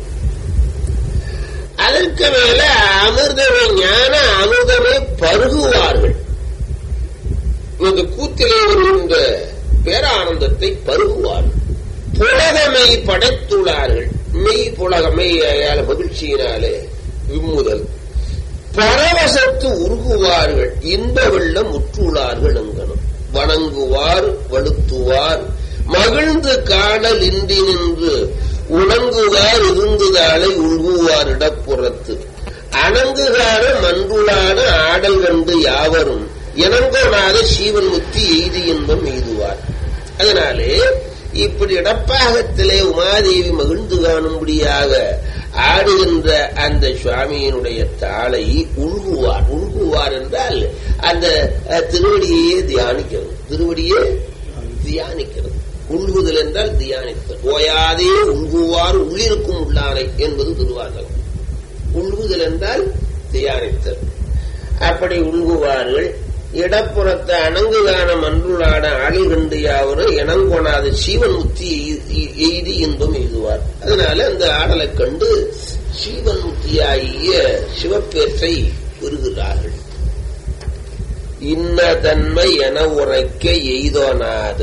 அதற்கு மேல அமிர்தமே ஞான அமிர்தமே பருகுவார்கள் இந்த கூத்திலே வருகின்ற பேரானந்தத்தை பருகுவார்கள் புலகமை படைத்துள்ளார்கள் மெய் புலகமை மகிழ்ச்சியினாலே விம்முதல் பரவசத்து உருகுவார்கள் இன்ப வெள்ளம் முற்றுள்ளார்கள் எங்கனும் வணங்குவார் வலுத்துவார் மகிழ்ந்து காணல் இன்றி நின்று உணங்குவார் இருந்துதாளை உள்குவார் இடப்புறத்து அணங்குகார மன்றுளான ஆடல் கண்டு யாவரும் இணங்கோனாத சீவன் முத்தி எய்தி இன்பம் எய்துவார் அதனாலே இப்படி இடப்பாகத்திலே உமாதேவி மகிழ்ந்து காணும்படியாக ஆடுகின்ற அந்த சுவாமியினுடைய தாளை உள்குவார் உள்குவார் என்றால் அந்த திருவடியே தியானிக்கிறது திருவடியே தியானிக்கிறது உள்குதல் என்றால் தியானித்தல் ஓயாதே உள்குவார் உள்ளிருக்கும் உள்ளானை என்பது திருவாசகம் உள்குதல் என்றால் தியானித்தல் அப்படி உள்குவார்கள் இடப்புறத்தை அணங்குகான மன்றுளாட ஆளில் கண்டு யாவரும் இனங்கொணாத சீவன் முத்தி எய்தி இன்பம் எய்துவார் அதனால அந்த ஆடலை கண்டு சீவன் முத்தியாகிய சிவப்பேற்றை பெறுகிறார்கள் இன்ன தன்மை என உரைக்க எய்தோனாத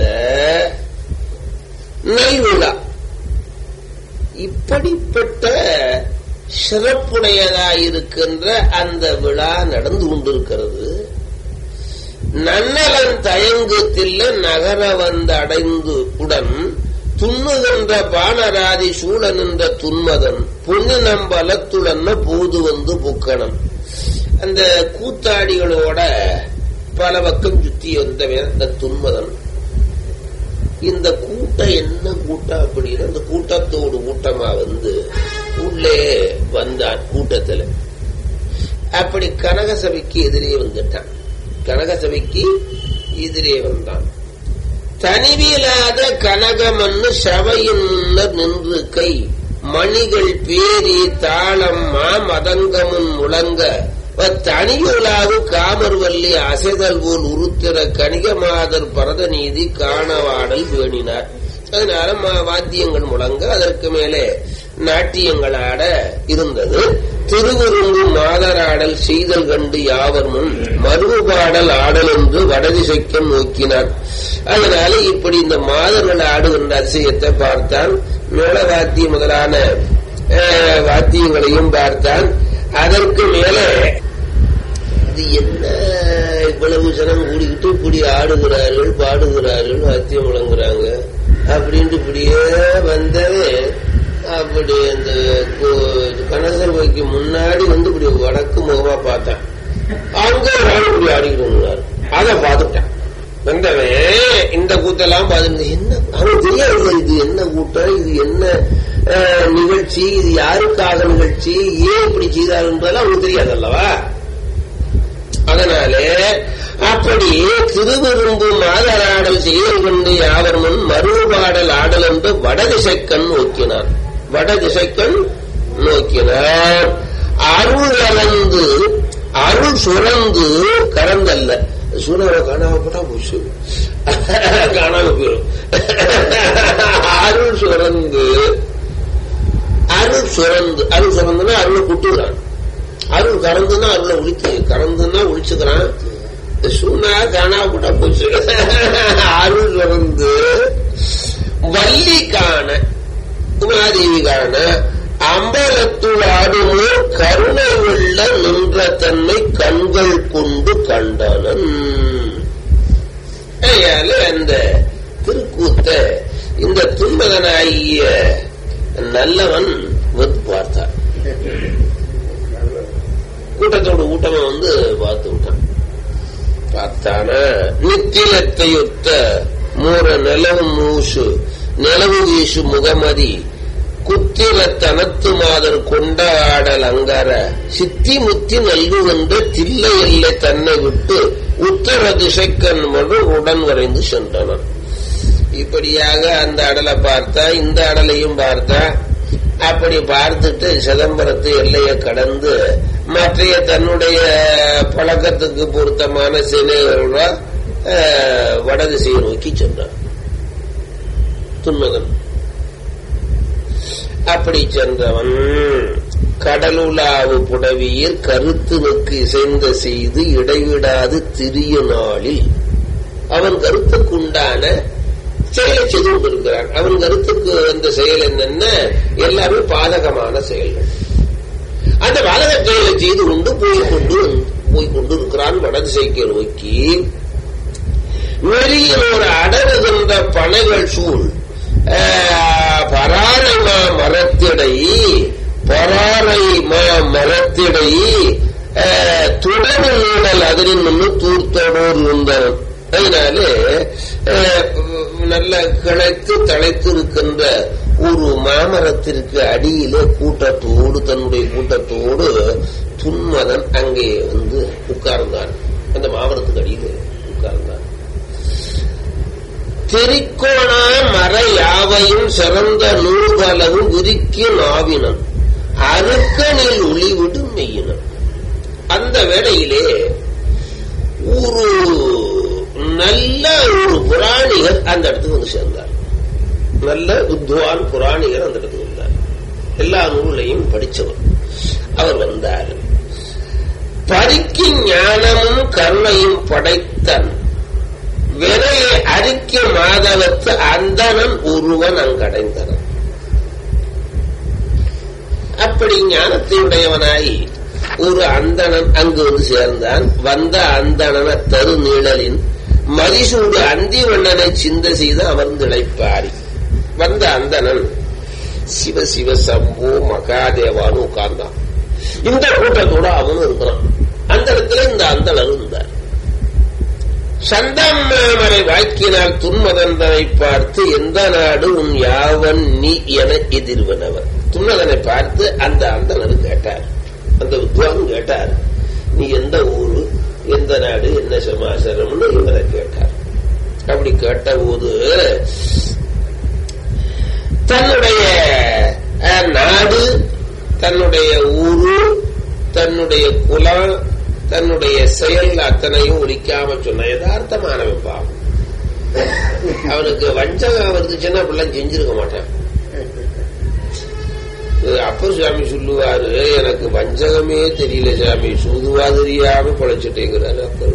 நெய்விழா இப்படிப்பட்ட சிறப்புடையதாயிருக்கின்ற அந்த விழா நடந்து கொண்டிருக்கிறது நன்னலன் தயங்குத்தில்ல நகர வந்து அடைந்து உடன் துண்ணுகின்ற பானராதி சூழ நின்ற துன்மதன் பொண்ணு நம்பலத்துடன் போது வந்து புக்கணம் அந்த கூத்தாடிகளோட பல பக்கம் சுத்தி வந்தவன் அந்த துன்மதன் இந்த கூட்டம் என்ன கூட்டம் அப்படின்னு அந்த கூட்டத்தோடு கூட்டமா வந்து உள்ளே வந்தான் கூட்டத்துல அப்படி கனகசபைக்கு எதிரே வந்துட்டான் கனகசபைக்கு எதிரே வந்தான் தனிவியலாத கனகமன்னு சபையின் முன்னர் நின்று கை மணிகள் பேரி தாளம் மா மதங்கமும் முழங்க தனியுலாவு காமர்வல்லி அசைதல் போல் உருத்திர கணிக மாதர் பரதநீதி காணவாடல் வேணினார் அதனால வாத்தியங்கள் முழங்க அதற்கு மேலே நாட்டியங்கள் ஆட இருந்தது திருவுருங்கு மாதராடல் செய்தல் கண்டு யாவர் முன் மறுபாடல் ஆடல் என்று வடதிசைக்கம் நோக்கினார் அதனால இப்படி இந்த மாதர்கள் ஆடுகின்ற அதிசயத்தை பார்த்தான் மேல வாத்தியம் முதலான வாத்தியங்களையும் பார்த்தான் அதற்கு மேலே இது என்ன இவ்வளவு ஜனம் கூடிக்கிட்டு இப்படி ஆடுகிறார்கள் பாடுகிறார்கள் வாத்தியம் முழங்குறாங்க அப்படின்ட்டு இப்படியே வந்தவே அப்படி அந்த கனசர்வைக்கு முன்னாடி வந்து இப்படி வடக்கு முகமா பார்த்தான் அங்க இப்படி ஆடிக்கிறார் அதை பார்த்துட்டான் வந்தவன் இந்த கூத்தெல்லாம் பார்த்துட்டு என்ன அவனுக்கு தெரியாது இது என்ன கூட்டம் இது என்ன நிகழ்ச்சி இது யாருக்காக நிகழ்ச்சி ஏன் இப்படி செய்தாருன்றதெல்லாம் அவனுக்கு தெரியாது அல்லவா அதனாலே அப்படி திருவிரும்பு மாதராடல் செய்தல் கொண்டு யாவர் முன் மறுபாடல் ஆடல் என்று வடதிசைக்கண் நோக்கினார் வடதிசைக்கண் நோக்கினார் அருள் கலந்து அருள் சுரந்து கறந்தல்ல சுனரை காணாம போட்டா போச்சு காணாம போயிடும் அருள் சுரந்து அருள் சுரந்து அருள் சுரந்துன்னா அருளை குட்டுகிறான் அருள் கறந்துன்னா அருளை ஒழிச்சு கறந்துன்னா ஒழிச்சுக்கிறான் சுனா காணாம போட்டா போச்சு அருள் சுரந்து வள்ளி காண உமாதேவி காண அம்பலத்துள் ஆடுமோ கருணை உள்ள நின்ற தன்மை கண்கள் கொண்டு கண்டனன் அந்த திருக்கூத்த இந்த துன்பதனாகிய நல்லவன் வந்து பார்த்தான் கூட்டத்தோட கூட்டமா வந்து பார்த்து விட்டான் பார்த்தான நித்திலத்தையொத்த மூற நிலவு மூசு நிலவு வீசு முகமதி குத்திர தனத்து மாதர் கொண்டாடல் அங்கார சித்தி முத்தி நல்குகின்ற தில்லை எல்லை தன்னை விட்டு உத்தர திசைக்கண் மறு உடன் வரைந்து சென்றனர் இப்படியாக அந்த அடலை பார்த்தா இந்த அடலையும் பார்த்தா அப்படி பார்த்துட்டு சிதம்பரத்து எல்லையை கடந்து மற்றைய தன்னுடைய பழக்கத்துக்கு பொருத்தமான சிலைகளுடன் வடதிசையை நோக்கி சென்றான் துன்மகன் அப்படி சென்றவன் கடலுலாவு புடவியர் கருத்துனுக்கு இசைந்த செய்து இடைவிடாது திரிய நாளில் அவன் கருத்துக்கு உண்டான செயலை செய்து கொண்டிருக்கிறான் அவன் கருத்துக்கு வந்த செயல் என்னென்ன எல்லாமே பாதகமான செயல்கள் அந்த பாதக செயலை செய்து கொண்டு போய் கொண்டு போய் கொண்டு இருக்கிறான் வடதிசைக்கு நோக்கி வெளியில் ஒரு அடருகின்ற பனைகள் சூழ் பராரை மா மரத்திடை பராரை மா மரத்திடை துடவு நீடல் அதனின் முன்னு தூர்த்தோடு இருந்தவன் அதனாலே நல்ல கிளைத்து தழைத்து இருக்கின்ற ஒரு மாமரத்திற்கு அடியிலே கூட்டத்தோடு தன்னுடைய கூட்டத்தோடு துன்மதன் அங்கே வந்து உட்கார்ந்தான் அந்த மாமரத்துக்கு அடியிலே உட்கார்ந்தான் தெரிக்கோணா மர யாவையும் சிறந்த நூல்களவும் விரிக்கி நாவினன் அருக்கனில் ஒளிவிடும் மெய்யினன் அந்த வேளையிலே ஒரு நல்ல ஒரு புராணிகர் அந்த இடத்துக்கு வந்து சேர்ந்தார் நல்ல வித்வான் புராணிகர் அந்த இடத்துக்கு வந்தார் எல்லா நூலையும் படிச்சவர் அவர் வந்தார் பறிக்கு ஞானமும் கருணையும் படைத்தன் வினையை அறிக்க மாதவத்து அந்தனன் ஒருவன் அங்கடைந்தனன் அப்படி ஞானத்தை உடையவனாய் ஒரு அந்தணன் அங்கு வந்து சேர்ந்தான் வந்த அந்தணன தரு நீழலின் மதிசூடு அந்தி வண்ணனை சிந்த செய்து அமர்ந்திழைப்பாரி வந்த அந்தணன் சிவ சிவ சம்போ மகாதேவான்னு உட்கார்ந்தான் இந்த கூட்டத்தோட அவனும் இருக்கிறான் அந்த இடத்துல இந்த அந்தணன் இருந்தார் சந்தம்மரை வாக்கினால் துன்மதந்தனை பார்த்து எந்த நாடு உன் யாவன் நீ என எதிர்வனவர் துன்மதனை பார்த்து அந்த அந்தனர் கேட்டார் அந்த வித்வான் கேட்டார் நீ எந்த ஊரு எந்த நாடு என்ன சமாசாரம்னு இவரை கேட்டார் அப்படி கேட்ட போது தன்னுடைய நாடு தன்னுடைய ஊரு தன்னுடைய குலம் தன்னுடைய செயல் அத்தனையும் ஒழிக்காம சொன்ன யதார்த்தமானவன் பாவம் அவனுக்கு வஞ்சகம் வந்துச்சுன்னா அப்படிலாம் செஞ்சிருக்க மாட்டான் அப்பர் சாமி சொல்லுவாரு எனக்கு வஞ்சகமே தெரியல சாமி சூதுவா தெரியாம பொழைச்சிட்டேங்கிறாரு அப்பர்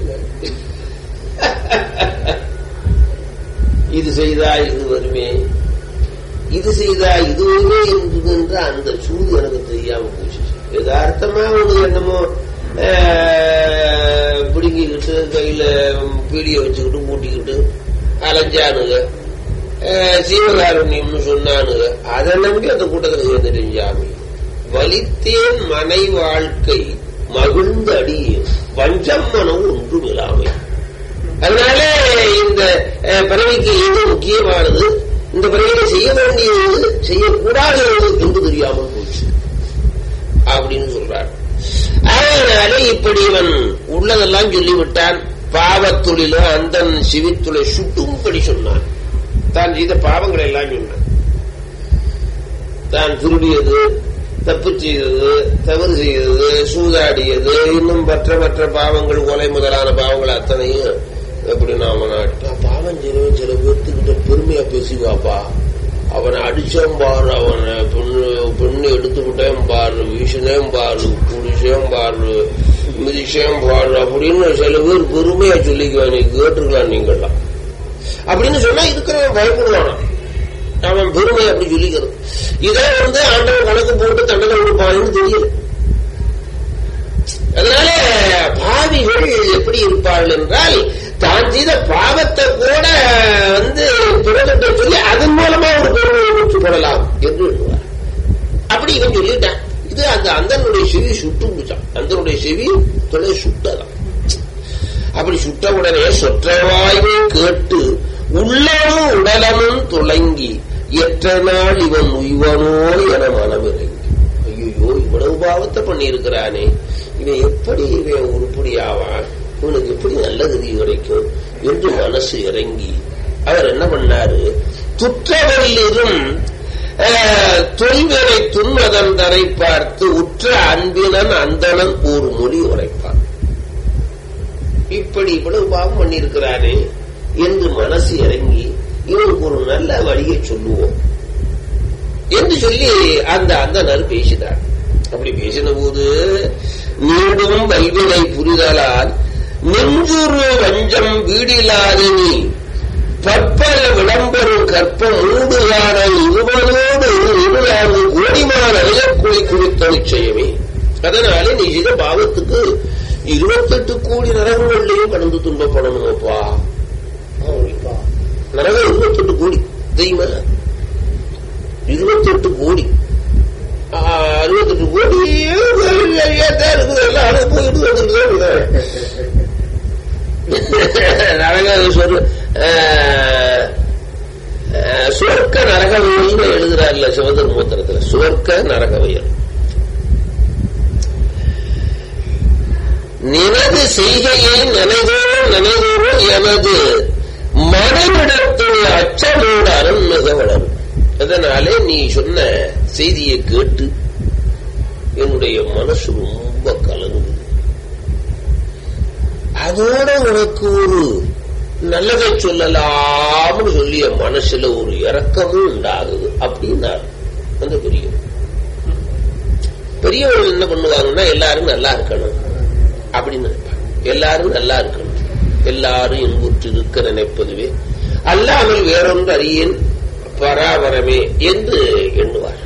இது செய்தா இது வருமே இது செய்தா இது வருமே என்கின்ற அந்த சூது எனக்கு தெரியாம போச்சு யதார்த்தமா ஒரு என்னமோ பிடுங்கிக்கிட்டு கையில பீடிய வச்சுக்கிட்டு மூட்டிக்கிட்டு அலைஞ்சானுங்க சீவகாருண்யம்னு சொன்னானுங்க அதை நம்பி அந்த கூட்டத்தில் சேர்ந்துட்டேன் சாமி வலித்தேன் மனை வாழ்க்கை மகிழ்ந்த அடியும் வஞ்சம் மனம் ஒன்று இல்லாமை அதனால இந்த பிறவிக்கு எது முக்கியமானது இந்த பிறவியில செய்ய வேண்டியது செய்யக்கூடாதது என்று தெரியாமல் போச்சு அப்படின்னு சொல்றார் அதனால இப்படி இவன் உள்ளதெல்லாம் சொல்லிவிட்டான் பாவத்தொழிலும் அந்த சிவித்துளை சுட்டும்படி சொன்னான் தான் செய்த பாவங்களை எல்லாம் சொன்னான் தான் திருடியது தப்பு செய்தது தவறு செய்தது சூதாடியது இன்னும் மற்ற மற்ற பாவங்கள் கொலை முதலான பாவங்கள் அத்தனையும் எப்படி நாம பாவம் செய்யறவன் சில பேர்த்துக்கிட்ட பெருமையா பேசுவாப்பா அவனை அடிச்சோம் பாரு அவனை பெண்ணு பெண்ணு எடுத்து விட்டேன் பாரு வீசினேன் பாரு குடிசேம் பாரு மிதிச்சேம் பாரு அப்படின்னு சில பேர் பெருமையா சொல்லிக்குவான் நீ கேட்டுருக்கலாம் நீங்கள்லாம் அப்படின்னு சொன்னா இருக்கிறவன் பயப்படுவானா அவன் பெருமை அப்படி சொல்லிக்கிறது இதை வந்து ஆண்டவன் கணக்கு போட்டு தண்டனை கொடுப்பான்னு தெரியல அதனால பாவிகள் எப்படி இருப்பார்கள் என்றால் தான் செய்த பாவத்தை கூட வந்து பிறகிட்ட சொல்லி அதன் மூலமா ஒரு பெருமையை ஊற்றி போடலாம் என்று எண்ணுவார் அப்படி இவன் சொல்லிட்டான் இது அந்த அந்தனுடைய செவி சுட்டு முடிச்சான் அந்தனுடைய செவி தொலை சுட்டதான் அப்படி சுட்ட உடனே சொற்றவாய்வை கேட்டு உள்ளமும் உடலமும் துளங்கி எற்ற நாள் இவன் உய்வனோ என மனமிறங்கி ஐயோ இவ்வளவு பாவத்தை பண்ணி இருக்கிறானே இவன் எப்படி இவன் உருப்படி ஆவான் இவனுக்கு எப்படி நல்ல கதி கிடைக்கும் என்று மனசு இறங்கி அவர் என்ன பண்ணாரு துற்றவரிலும் அஹ், தொல்வினை துன்மதன் தரை பார்த்து உற்ற அன்பினன் அந்தணன் ஒரு மொழி உரைப்பான் இப்படி இவ்வளவு பாவம் பண்ணியிருக்கிறானே என்று மனசு இறங்கி இவனுக்கு ஒரு நல்ல வழியை சொல்லுவோம் என்று சொல்லி அந்த அந்தனர் பேசினார் அப்படி பேசின போது நீடும் வல்வினை புரிதலால் நெஞ்சுரு வஞ்சம் வீடிலாத நீ பற்பல விளம்பரும் கற்பம் மூடுகான இருவனோடு இருளாறு கோடிமான அயக்குழி குறித்த நிச்சயமே அதனாலே நீ செய்த பாவத்துக்கு இருபத்தெட்டு கோடி நரகங்கள்லையும் கடந்து துன்பப்படணுமப்பா அப்படிப்பா நரகம் இருபத்தெட்டு கோடி தெரியுமா இருபத்தெட்டு கோடி ஆ, அறுபத்தெட்டு கோடி ஏதா இருக்குது எல்லாம் அழகு போயிட்டு வந்துட்டு தான் நரக சொல் சுவர்க்க நரகவியல்னு எழுதுறாருல சிவதர் மூத்திரத்துல சுவர்க்க நரகவியல் நினது செய்கையை நினைதோறும் நினைதோறும் எனது மனமிடத்தில் அச்சமோடு அருண்மிக வளரும் அதனாலே நீ சொன்ன செய்தியை கேட்டு என்னுடைய மனசு ரொம்ப கலங்குது அதோட உனக்கு ஒரு நல்லதை சொல்லலாம்னு சொல்லி என் மனசுல ஒரு இறக்கமும் உண்டாகுது அப்படின்னார் அந்த பெரியவர் பெரியவர்கள் என்ன பண்ணுவாங்கன்னா எல்லாரும் நல்லா இருக்கணும் அப்படின்னு நினைப்பாங்க எல்லாரும் நல்லா இருக்கணும் எல்லாரும் இன்புற்று இருக்க நினைப்பதுவே அல்லாமல் வேறொன்று அறியேன் பராபரமே என்று எண்ணுவார்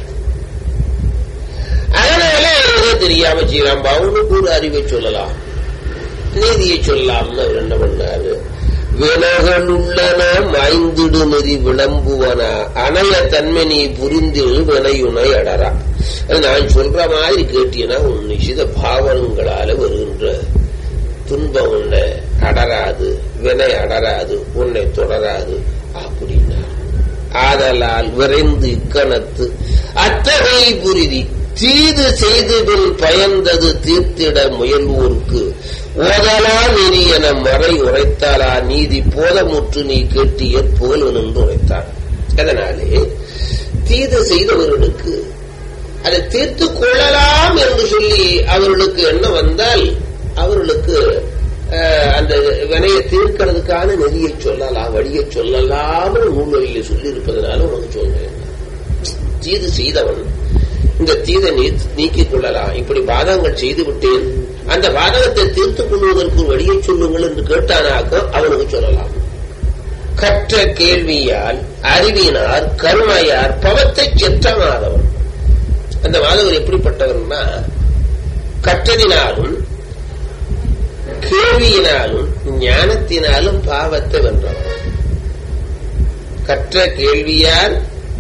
அதனால ஏதோ தெரியாம செய்யலாம் அவனுக்கு ஒரு அறிவை சொல்லலாம் நீதியை சொல்லலாம்னு அவர் என்ன பண்ணாரு வினகளுள்ளன மாய்ந்திடு நெறி விளம்புவன அணைய தன்மை நீ புரிந்திடு வினையுனை அடரா அது நான் சொல்ற மாதிரி கேட்டீங்கன்னா உன் நிசித பாவங்களால வருகின்ற துன்பம் உன்னை அடராது வினை அடராது உன்னை தொடராது அப்படின்னா ஆதலால் விரைந்து இக்கணத்து அத்தகை புரிதி தீது செய்து பின் பயந்தது தீர்த்திட முயல்வோர்க்கு ஓதலா நெறி என மறை உரைத்தாலா நீதி போதமுற்று நீ கேட்டிய புகழ் என்று உரைத்தார் அதனாலே தீது செய்தவர்களுக்கு அதை தீர்த்து கொள்ளலாம் என்று சொல்லி அவர்களுக்கு என்ன வந்தால் அவர்களுக்கு அஹ், அந்த வினையை தீர்க்கிறதுக்கான நெறியை சொல்லலாம் வழியை சொல்லலாம் நூல் வழியை சொல்லி இருப்பதனால உனக்கு சொல்றேன் தீது செய்தவன் இந்த தீதை நீ- நீக்கிக் கொள்ளலாம் இப்படி பாதகங்கள் செய்து விட்டேன் அந்த பாதகத்தை தீர்த்துக் கொள்வதற்கு ஒரு வழியை சொல்லுங்கள் என்று கேட்டானாக்க அவனுக்கு சொல்லலாம் கற்ற கேள்வியால் அறிவினார் கருணையார் பவத்தை செற்றமாதவன் அந்த மாதவர் எப்படிப்பட்டவர்னா கற்றதினாலும் கேள்வியினாலும் ஞானத்தினாலும் பாவத்தை வென்றவன் கற்ற கேள்வியால்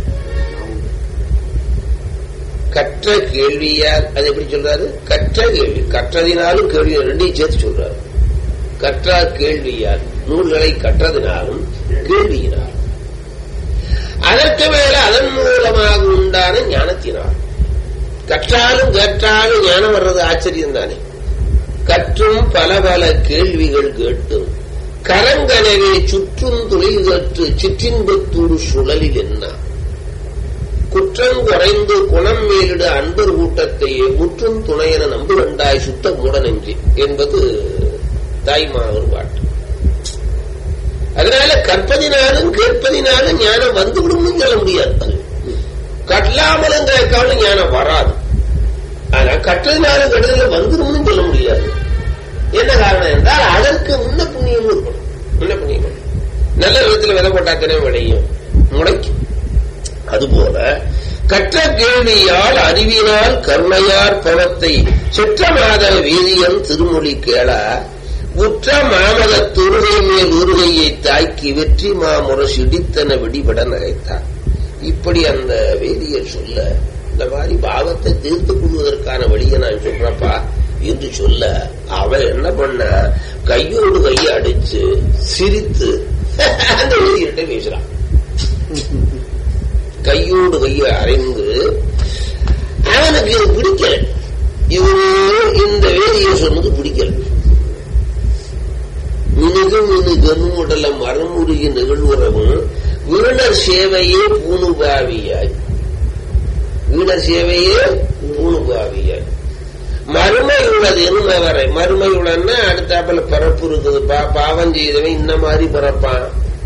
கற்ற கேள்வியால் அது எப்படி சொல்றாரு கற்ற கேள்வி கற்றதினாலும் கேள்வி ரெண்டையும் சேர்த்து சொல்றாரு கற்றார் கேள்வியால் நூல்களை கற்றதினாலும் கேள்வியினால் அதற்கு மேல அதன் மூலமாக உண்டான ஞானத்தினால் கற்றாலும் கேட்டாலும் ஞானம் வர்றது ஆச்சரியம் தானே கற்றும் பல பல கேள்விகள் கேட்டும் கரங்கனவே சுற்றும் தொழில் கற்று சிற்றின்பத்தூர் சுழலில் என்ன குற்றம் குறைந்து குணம் மேலிட அன்பர் கூட்டத்தையே முற்றும் துணையென நம்புகண்டாய் சுத்த மூட நெஞ்சு என்பது தாய்மாவர் பாட்டு அதனால கற்பதினாலும் கேட்பதினாலும் ஞானம் வந்துவிடும்னு சொல்ல முடியாது அது கட்டலாமலும் கேட்காமலும் ஞானம் வராது ஆனா கற்றதினாலும் கெடுதல வந்துரும்னு சொல்ல முடியாது என்ன காரணம் என்றால் அதற்கு முன்ன புண்ணியம் இருக்கணும் முன்ன புண்ணியம் இருக்கணும். நல்ல விதத்தில் விதை போட்டாத்தனே விளையும் முளைக்கும் அதுபோல கற்ற கேள்வியால் அறிவினால் கருணையார் பவத்தை செற்றமாத வேதியன் திருமொழி கேள உற்ற மாமத துருகை மேல் உருகையை தாக்கி வெற்றி மாமுர சிடித்தன விடிபட நகைத்தார் இப்படி அந்த வேதியர் சொல்ல இந்த மாதிரி பாவத்தை தீர்த்துக் கொள்வதற்கான வழியை நான் சொல்றப்பா என்று சொல்ல அவன் என்ன பண்ண கையோடு கையை அடிச்சு சிரித்து அந்த வேதியர்கிட்ட பேசுறான் கையோடு கையை அரைந்து அவனுக்கு இது பிடிக்கல இவரு இந்த வேதியை சொன்னது பிடிக்கல மினுகு மினுகனு உடல மரமுருகி நிகழ்வுறவும் வீணர் சேவையே பூணுபாவியாய் வீணர் சேவையே பூணுபாவியாய் மறுமை உள்ளது என்ன வரை மறுமை உள்ளன்னா அடுத்தாப்புல பிறப்பு இருக்குது பா பாவம் செய்தவன் இந்த மாதிரி பிறப்பான்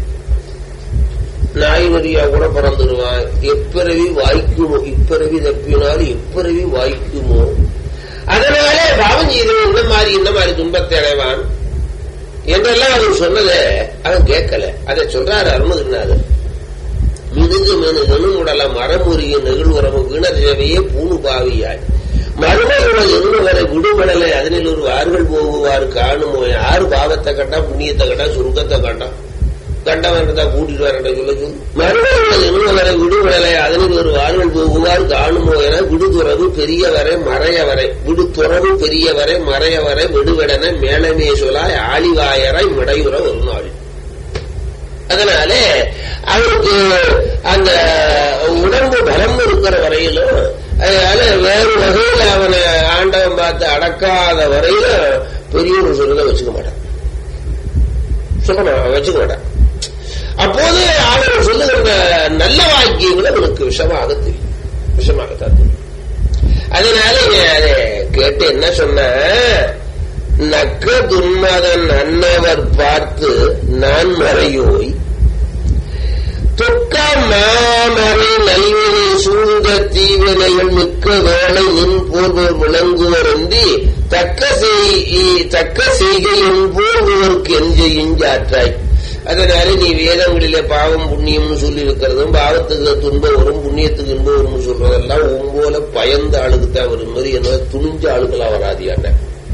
நாய் நரியா கூட பிறந்துடுவான் எப்பிறவி வாய்க்குமோ இப்பிறவி தப்பினாலும் எப்பிறவி வாய்க்குமோ அதனாலே பாவம் செய்தவன் இந்த மாதிரி இந்த மாதிரி துன்பத்தை அடைவான் என்றெல்லாம் அவர் சொன்னதை அவன் கேட்கல அதை சொல்றாரு அருணகிரிநாதர் மினுகு மெனுகனு உடல மரமுறிய நெகிழ்வுறவு வீணர் சேவையே பூணு பாவியாய் மறுமையுடன் இருந்தவரை விடுபடலை அதனில் ஒரு ஆறுகள் போகுவார் காணுமோ யாரு பாவத்தை கண்டா புண்ணியத்தை கண்டா சுருக்கத்தை கண்டா கண்டவன் இருந்தா கூட்டிட்டு வரேன் சொல்லுது மறுமையுடன் இருந்தவரை விடுபடலை அதனில் ஒரு ஆறுகள் போகுவார் காணுமோ என விடுதுறவு பெரியவரை மறையவரை விடுதுறவு பெரியவரை மறையவரை விடுவிடன மேலமே சொலாய் ஆளிவாயராய் மிடையுற ஒரு நாள் அதனாலே அவருக்கு அந்த உடம்பு பலம் இருக்கிற வரையிலும் அதனால வேறு வகையில் அவனை ஆண்டவன் பார்த்து அடக்காத வரையிலும் பெரிய ஒரு சொல்றத வச்சுக்க மாட்டான் சொல்ல மாட்டான் வச்சுக்க மாட்டான் அப்போது அவர் சொல்லுகின்ற நல்ல வாக்கியங்கள் அவனுக்கு விஷமாக தெரியும் விஷமாகத்தான் தெரியும் அதனால அதை கேட்டு என்ன சொன்ன நக்க துன்மதன் அன்னவர் பார்த்து நான் மறையோய் தொக்க மாமறை நல்வினை சூழ்ந்த தீவினைகள் மிக்க வேலை நின் போர்வர் விளங்குவர் என்று தக்க தக்க செய்கையின் போர்வருக்கு எஞ்சையும் சாற்றாய் அதனால நீ வேதங்களிலே பாவம் புண்ணியம்னு சொல்லி இருக்கிறதும் பாவத்துக்கு துன்பம் வரும் புண்ணியத்துக்கு இன்பம் வரும்னு சொல்றதெல்லாம் உம்போல பயந்த ஆளுக்குத்தான் வரும் மாதிரி என்ன துணிஞ்ச ஆளுகளா வராதியாண்ட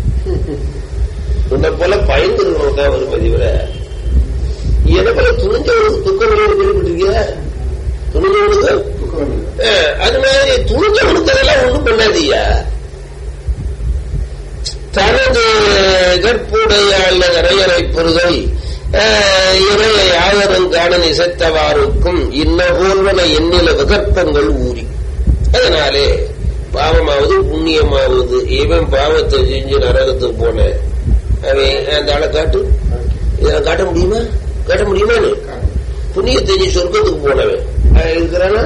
உன்னை போல பயந்து இருக்கிறவங்க தான் வரும் பதிவிட எதை போல துணிஞ்சவனுக்கு துக்கம் கேள்விப்பட்டிருக்கிய துணிஞ்சவனுக்கு அது மாதிரி துணிஞ்சவனுக்கு அதெல்லாம் ஒண்ணும் பண்ணாதீயா தனது கற்புடைய அல்லது அரையறை பொருதல் இறைய யாவரும் காண இசைத்தவாருக்கும் இன்ன போல்வன எண்ணில விகற்பங்கள் ஊறி அதனாலே பாவமாவது புண்ணியமாவது இவன் பாவத்தை செஞ்சு நரகத்துக்கு போன அவன் அந்த ஆளை காட்டு இதெல்லாம் காட்ட முடியுமா காட்ட முடியுமா புண்ணியத்தை செஞ்சு சொர்க்கத்துக்கு போனவன் இருக்கிறானா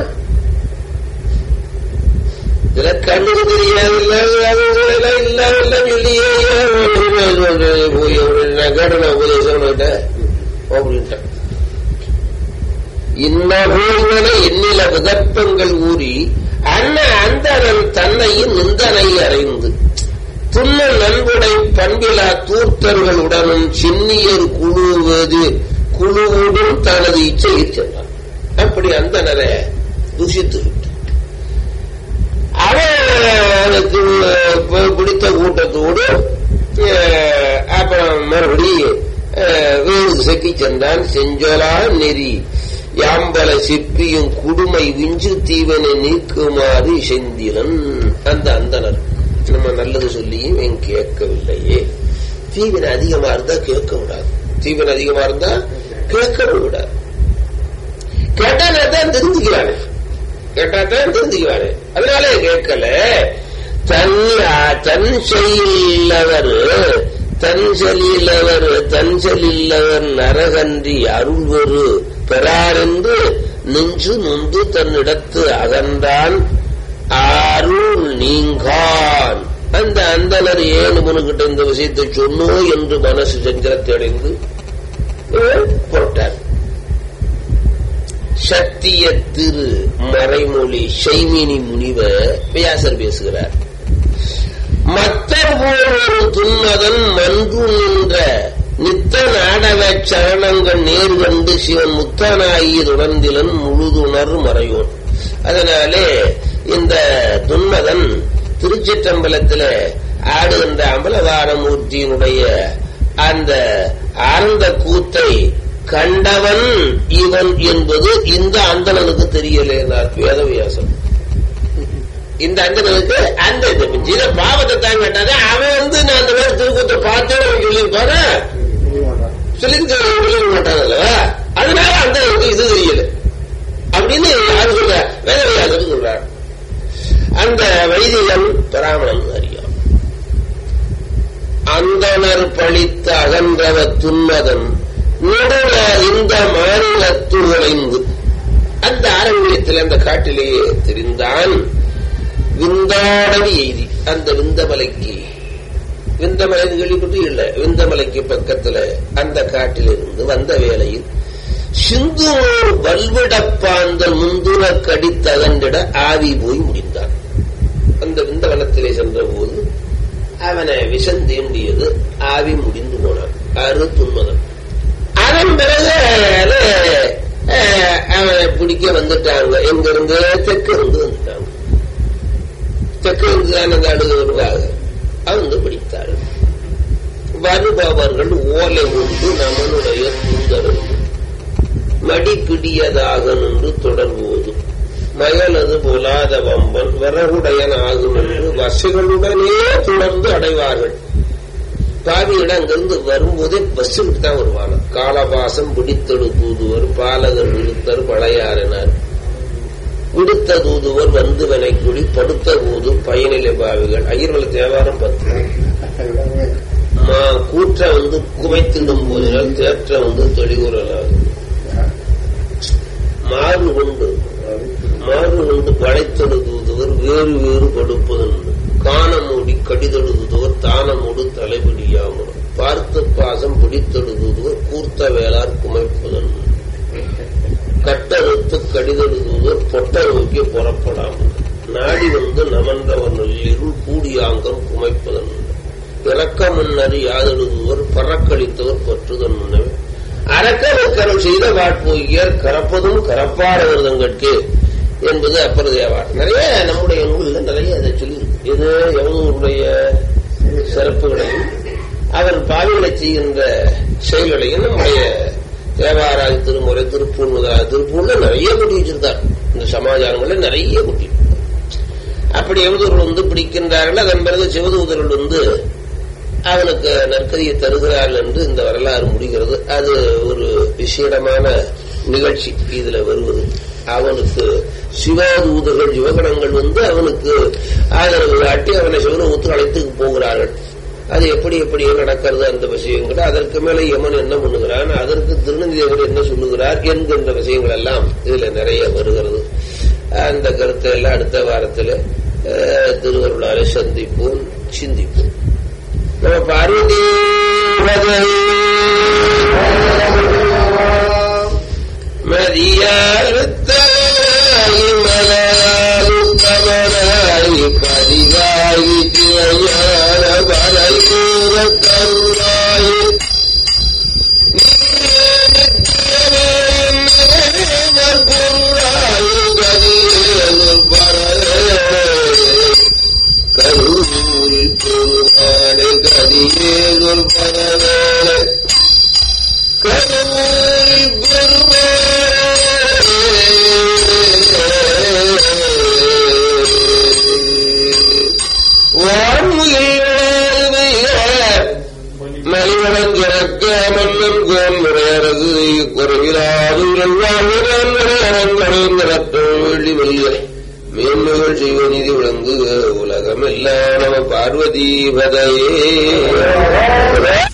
இதுல கண்ணுக்கு தெரியாது இல்லாத இல்லாத சொல்லி போய் நான் கேட்டேன் உபதேசம் அப்படின்ட்டான் இன்னபோல்வன எண்ணில விதப்பங்கள் ஊறி அண்ண அந்தரன் தன்னையும் நிந்தனை அறைந்து துண்ண நண்புடை பண்பிலா தூர்த்தர்களுடனும் சின்னியர் குழுவது குழுவுடன் தனது இச்சையை சென்றான் அப்படி அந்தனரை துஷித்து அவனுக்கு பிடித்த கூட்டத்தோடு அப்புறம் மறுபடி வேறு திசைக்கு சென்றான் செஞ்சொலா நெறி யாம்பல சிப்பியும் குடுமை விஞ்சு தீவனை நீக்குமாறு செந்திலன் அந்த அந்தனர் நம்ம நல்லது சொல்லியும் என் கேட்கவில்லையே தீவினை அதிகமா இருந்தா கேட்க விடாது தீவினை அதிகமா இருந்தா கேட்கவும் விடாது கேட்டானே தான் தெரிஞ்சுக்கிறானே கேட்டாத்தான் தெரிஞ்சுக்கிறானே அதனாலே கேட்கல தன் தன் செய்யில்லவர் தன் செலில்லவர் தன் செலில்லவர் நரகன்றி அருள்வரு பெறாரென்று நெஞ்சு நொந்து தன்னிடத்து அகன்றான் அருள் நீங்கான் அந்த அந்தனர் ஏன் உனக்கிட்ட இந்த விஷயத்தை சொன்னோ என்று மனசு சஞ்சலத்தை அடைந்து போட்டார் சத்திய திரு மறைமொழி செய்மினி முனிவர் வியாசர் பேசுகிறார் மத்தர் போல் ஒரு துன்மதன் மன்று நின்ற நித்த நாடக சரணங்கள் நேர்கண்டு சிவன் முத்தனாயி உணர்ந்திலன் முழுதுணர் மறையோன் அதனாலே இந்த துன்மதன் திருச்சிற்றம்பலத்தில் ஆடுகின்ற அம்பலவாரமூர்த்தியினுடைய அந்த ஆனந்த கூத்தை கண்டவன் இவன் என்பது இந்த அந்தணனுக்கு தெரியலேனார் வேதவியாசம் இந்த அந்தனனுக்கு அந்த இத பாவத்தை தான் கேட்டாரு அவன் வந்து நான் அந்த மாதிரி திருக்கூத்தை பார்த்தேன் அவன் சொல்லியிருப்பாரு சொல்லி சொல்லிக்க மாட்டான் அல்லவா அதனால அந்தனனுக்கு இது தெரியல அப்படின்னு யாரு சொல்ற வேதவியாசம் சொல்றார் அந்த வைதிகன் பராமணம் அறியும் அந்தனர் பழித்த அகன்றவ துன்மதன் நடுவ இந்த மாநிலத்து நுழைந்து அந்த ஆரம்பியத்தில் அந்த காட்டிலேயே தெரிந்தான் விந்தாடவி எய்தி அந்த விந்தமலைக்கு விந்தமலை கேள்விப்பட்டு இல்ல விந்தமலைக்கு பக்கத்துல அந்த காட்டிலிருந்து வந்த வேளையில் சிந்து வல்விடப்பாந்தல் முந்துர கடித்தகண்டிட ஆவி போய் முடிந்தான் அந்த விந்தவனத்திலே சென்ற போது அவனை விஷம் தீண்டியது ஆவி முடிந்து போனான் அரு துன்மதன் அதன் பிறகு அஹ், அவனை பிடிக்க வந்துட்டாங்க எங்க இருந்து தெற்கு இருந்து வந்துட்டாங்க தெற்கு இருந்து தான் அந்த அடுத்து வருவாங்க அவங்க பிடித்தார்கள் வருபவர்கள் ஓலை உண்டு நம்மளுடைய தூதர்கள் மடி பிடியதாக நின்று தொடர்போது மயலது பொலாத வம்பன் விறகுடையன் ஆகும் என்று வசைகளுடனே தொடர்ந்து அடைவார்கள் பாவியிடம் அங்கிருந்து வரும்போதே பஸ்ஸுக்கு தான் வருவாங்க காலபாசம் பிடித்தெடு தூதுவர் பாலகர் விழுத்தர் பழையாறினார் விடுத்த தூதுவர் வந்து வினைக்குடி படுத்த போது பயனிலை பாவிகள் ஐயர்வள தேவாரம் பத்து மா- கூற்ற வந்து குவைத்திடும் போதினால் தேற்ற வந்து தெளிவுறலாகும் மாறு கொண்டு மாறு கொண்டு பழைத்தெழுதுவர் வேறு வேறு படுப்பதுண்டு காணமூடி கடிதெழுதுவர் தானமூடு தலைபிடியாமலும் பார்த்து பாசம் பிடித்தெழுதுவர் கூர்த்த வேளார் குமைப்பதன் கட்டறுத்து கடிதெழுதுவர் பொட்ட நோக்கி புறப்படாமல் நாடி வந்து நமன்றவன் இருள் கூடியாங்கம் குமைப்பதன் இறக்க முன்னறி யாதெழுதுவர் பறக்களித்தவர் பற்றுதன் முன்னவே அரக்கருக்கரம் செய்த வாட்போகியர் கரப்பதும் கரப்பாரவர்தங்கட்கு என்பது அப்பரதேவார் நிறைய நம்முடைய நூல்ல நிறைய அதை சொல்லி இது எவனுடைய சிறப்புகளையும் அவர் பாவிகளை செய்கின்ற செயல்களையும் நம்முடைய தேவாராய திருமுறை திருப்பூர் முதலாக திருப்பூர்ல நிறைய கொட்டி வச்சிருக்கார் இந்த சமாச்சாரங்களை நிறைய கொட்டி அப்படி எவதூர்கள் வந்து பிடிக்கின்றார்கள் அதன் பிறகு சிவதூதர்கள் வந்து அவனுக்கு நற்கதியை தருகிறார்கள் என்று இந்த வரலாறு முடிகிறது அது ஒரு விசேடமான நிகழ்ச்சி இதுல வருவது அவனுக்கு சிவதூதர்கள் சிவகணங்கள் வந்து அவனுக்கு ஆதரவு காட்டி அவனை சிவலோகத்துக்கு அழைத்து போகிறார்கள் அது எப்படி எப்படி நடக்கிறது அந்த விஷயங்கள் அதற்கு மேல யமன் என்ன பண்ணுகிறான் அதற்கு திருநந்திதேவர் என்ன சொல்லுகிறார் என்கின்ற விஷயங்கள் எல்லாம் இதுல நிறைய வருகிறது அந்த கருத்தை எல்லாம் அடுத்த வாரத்தில் திருவருளாரை சந்திப்போம் சிந்திப்போம் நம்ம பார்வதி மதியாருத்தாயி மலையாருத்தவராயி கதிகாயி திரையான வரலூர கருளாயி கருவூரில் பெருமானே கதியேதுல் பரவேல கருவூரில் பெருமானே மலிவளங்கிறக்க மன்னன் கோன் முறையரது குறைவிலாது வெள்ளி வெல்ல மேன்மைகள் செய்வ நீதி விளங்குக உலகமெல்லாம் நம பார்வதி பதையே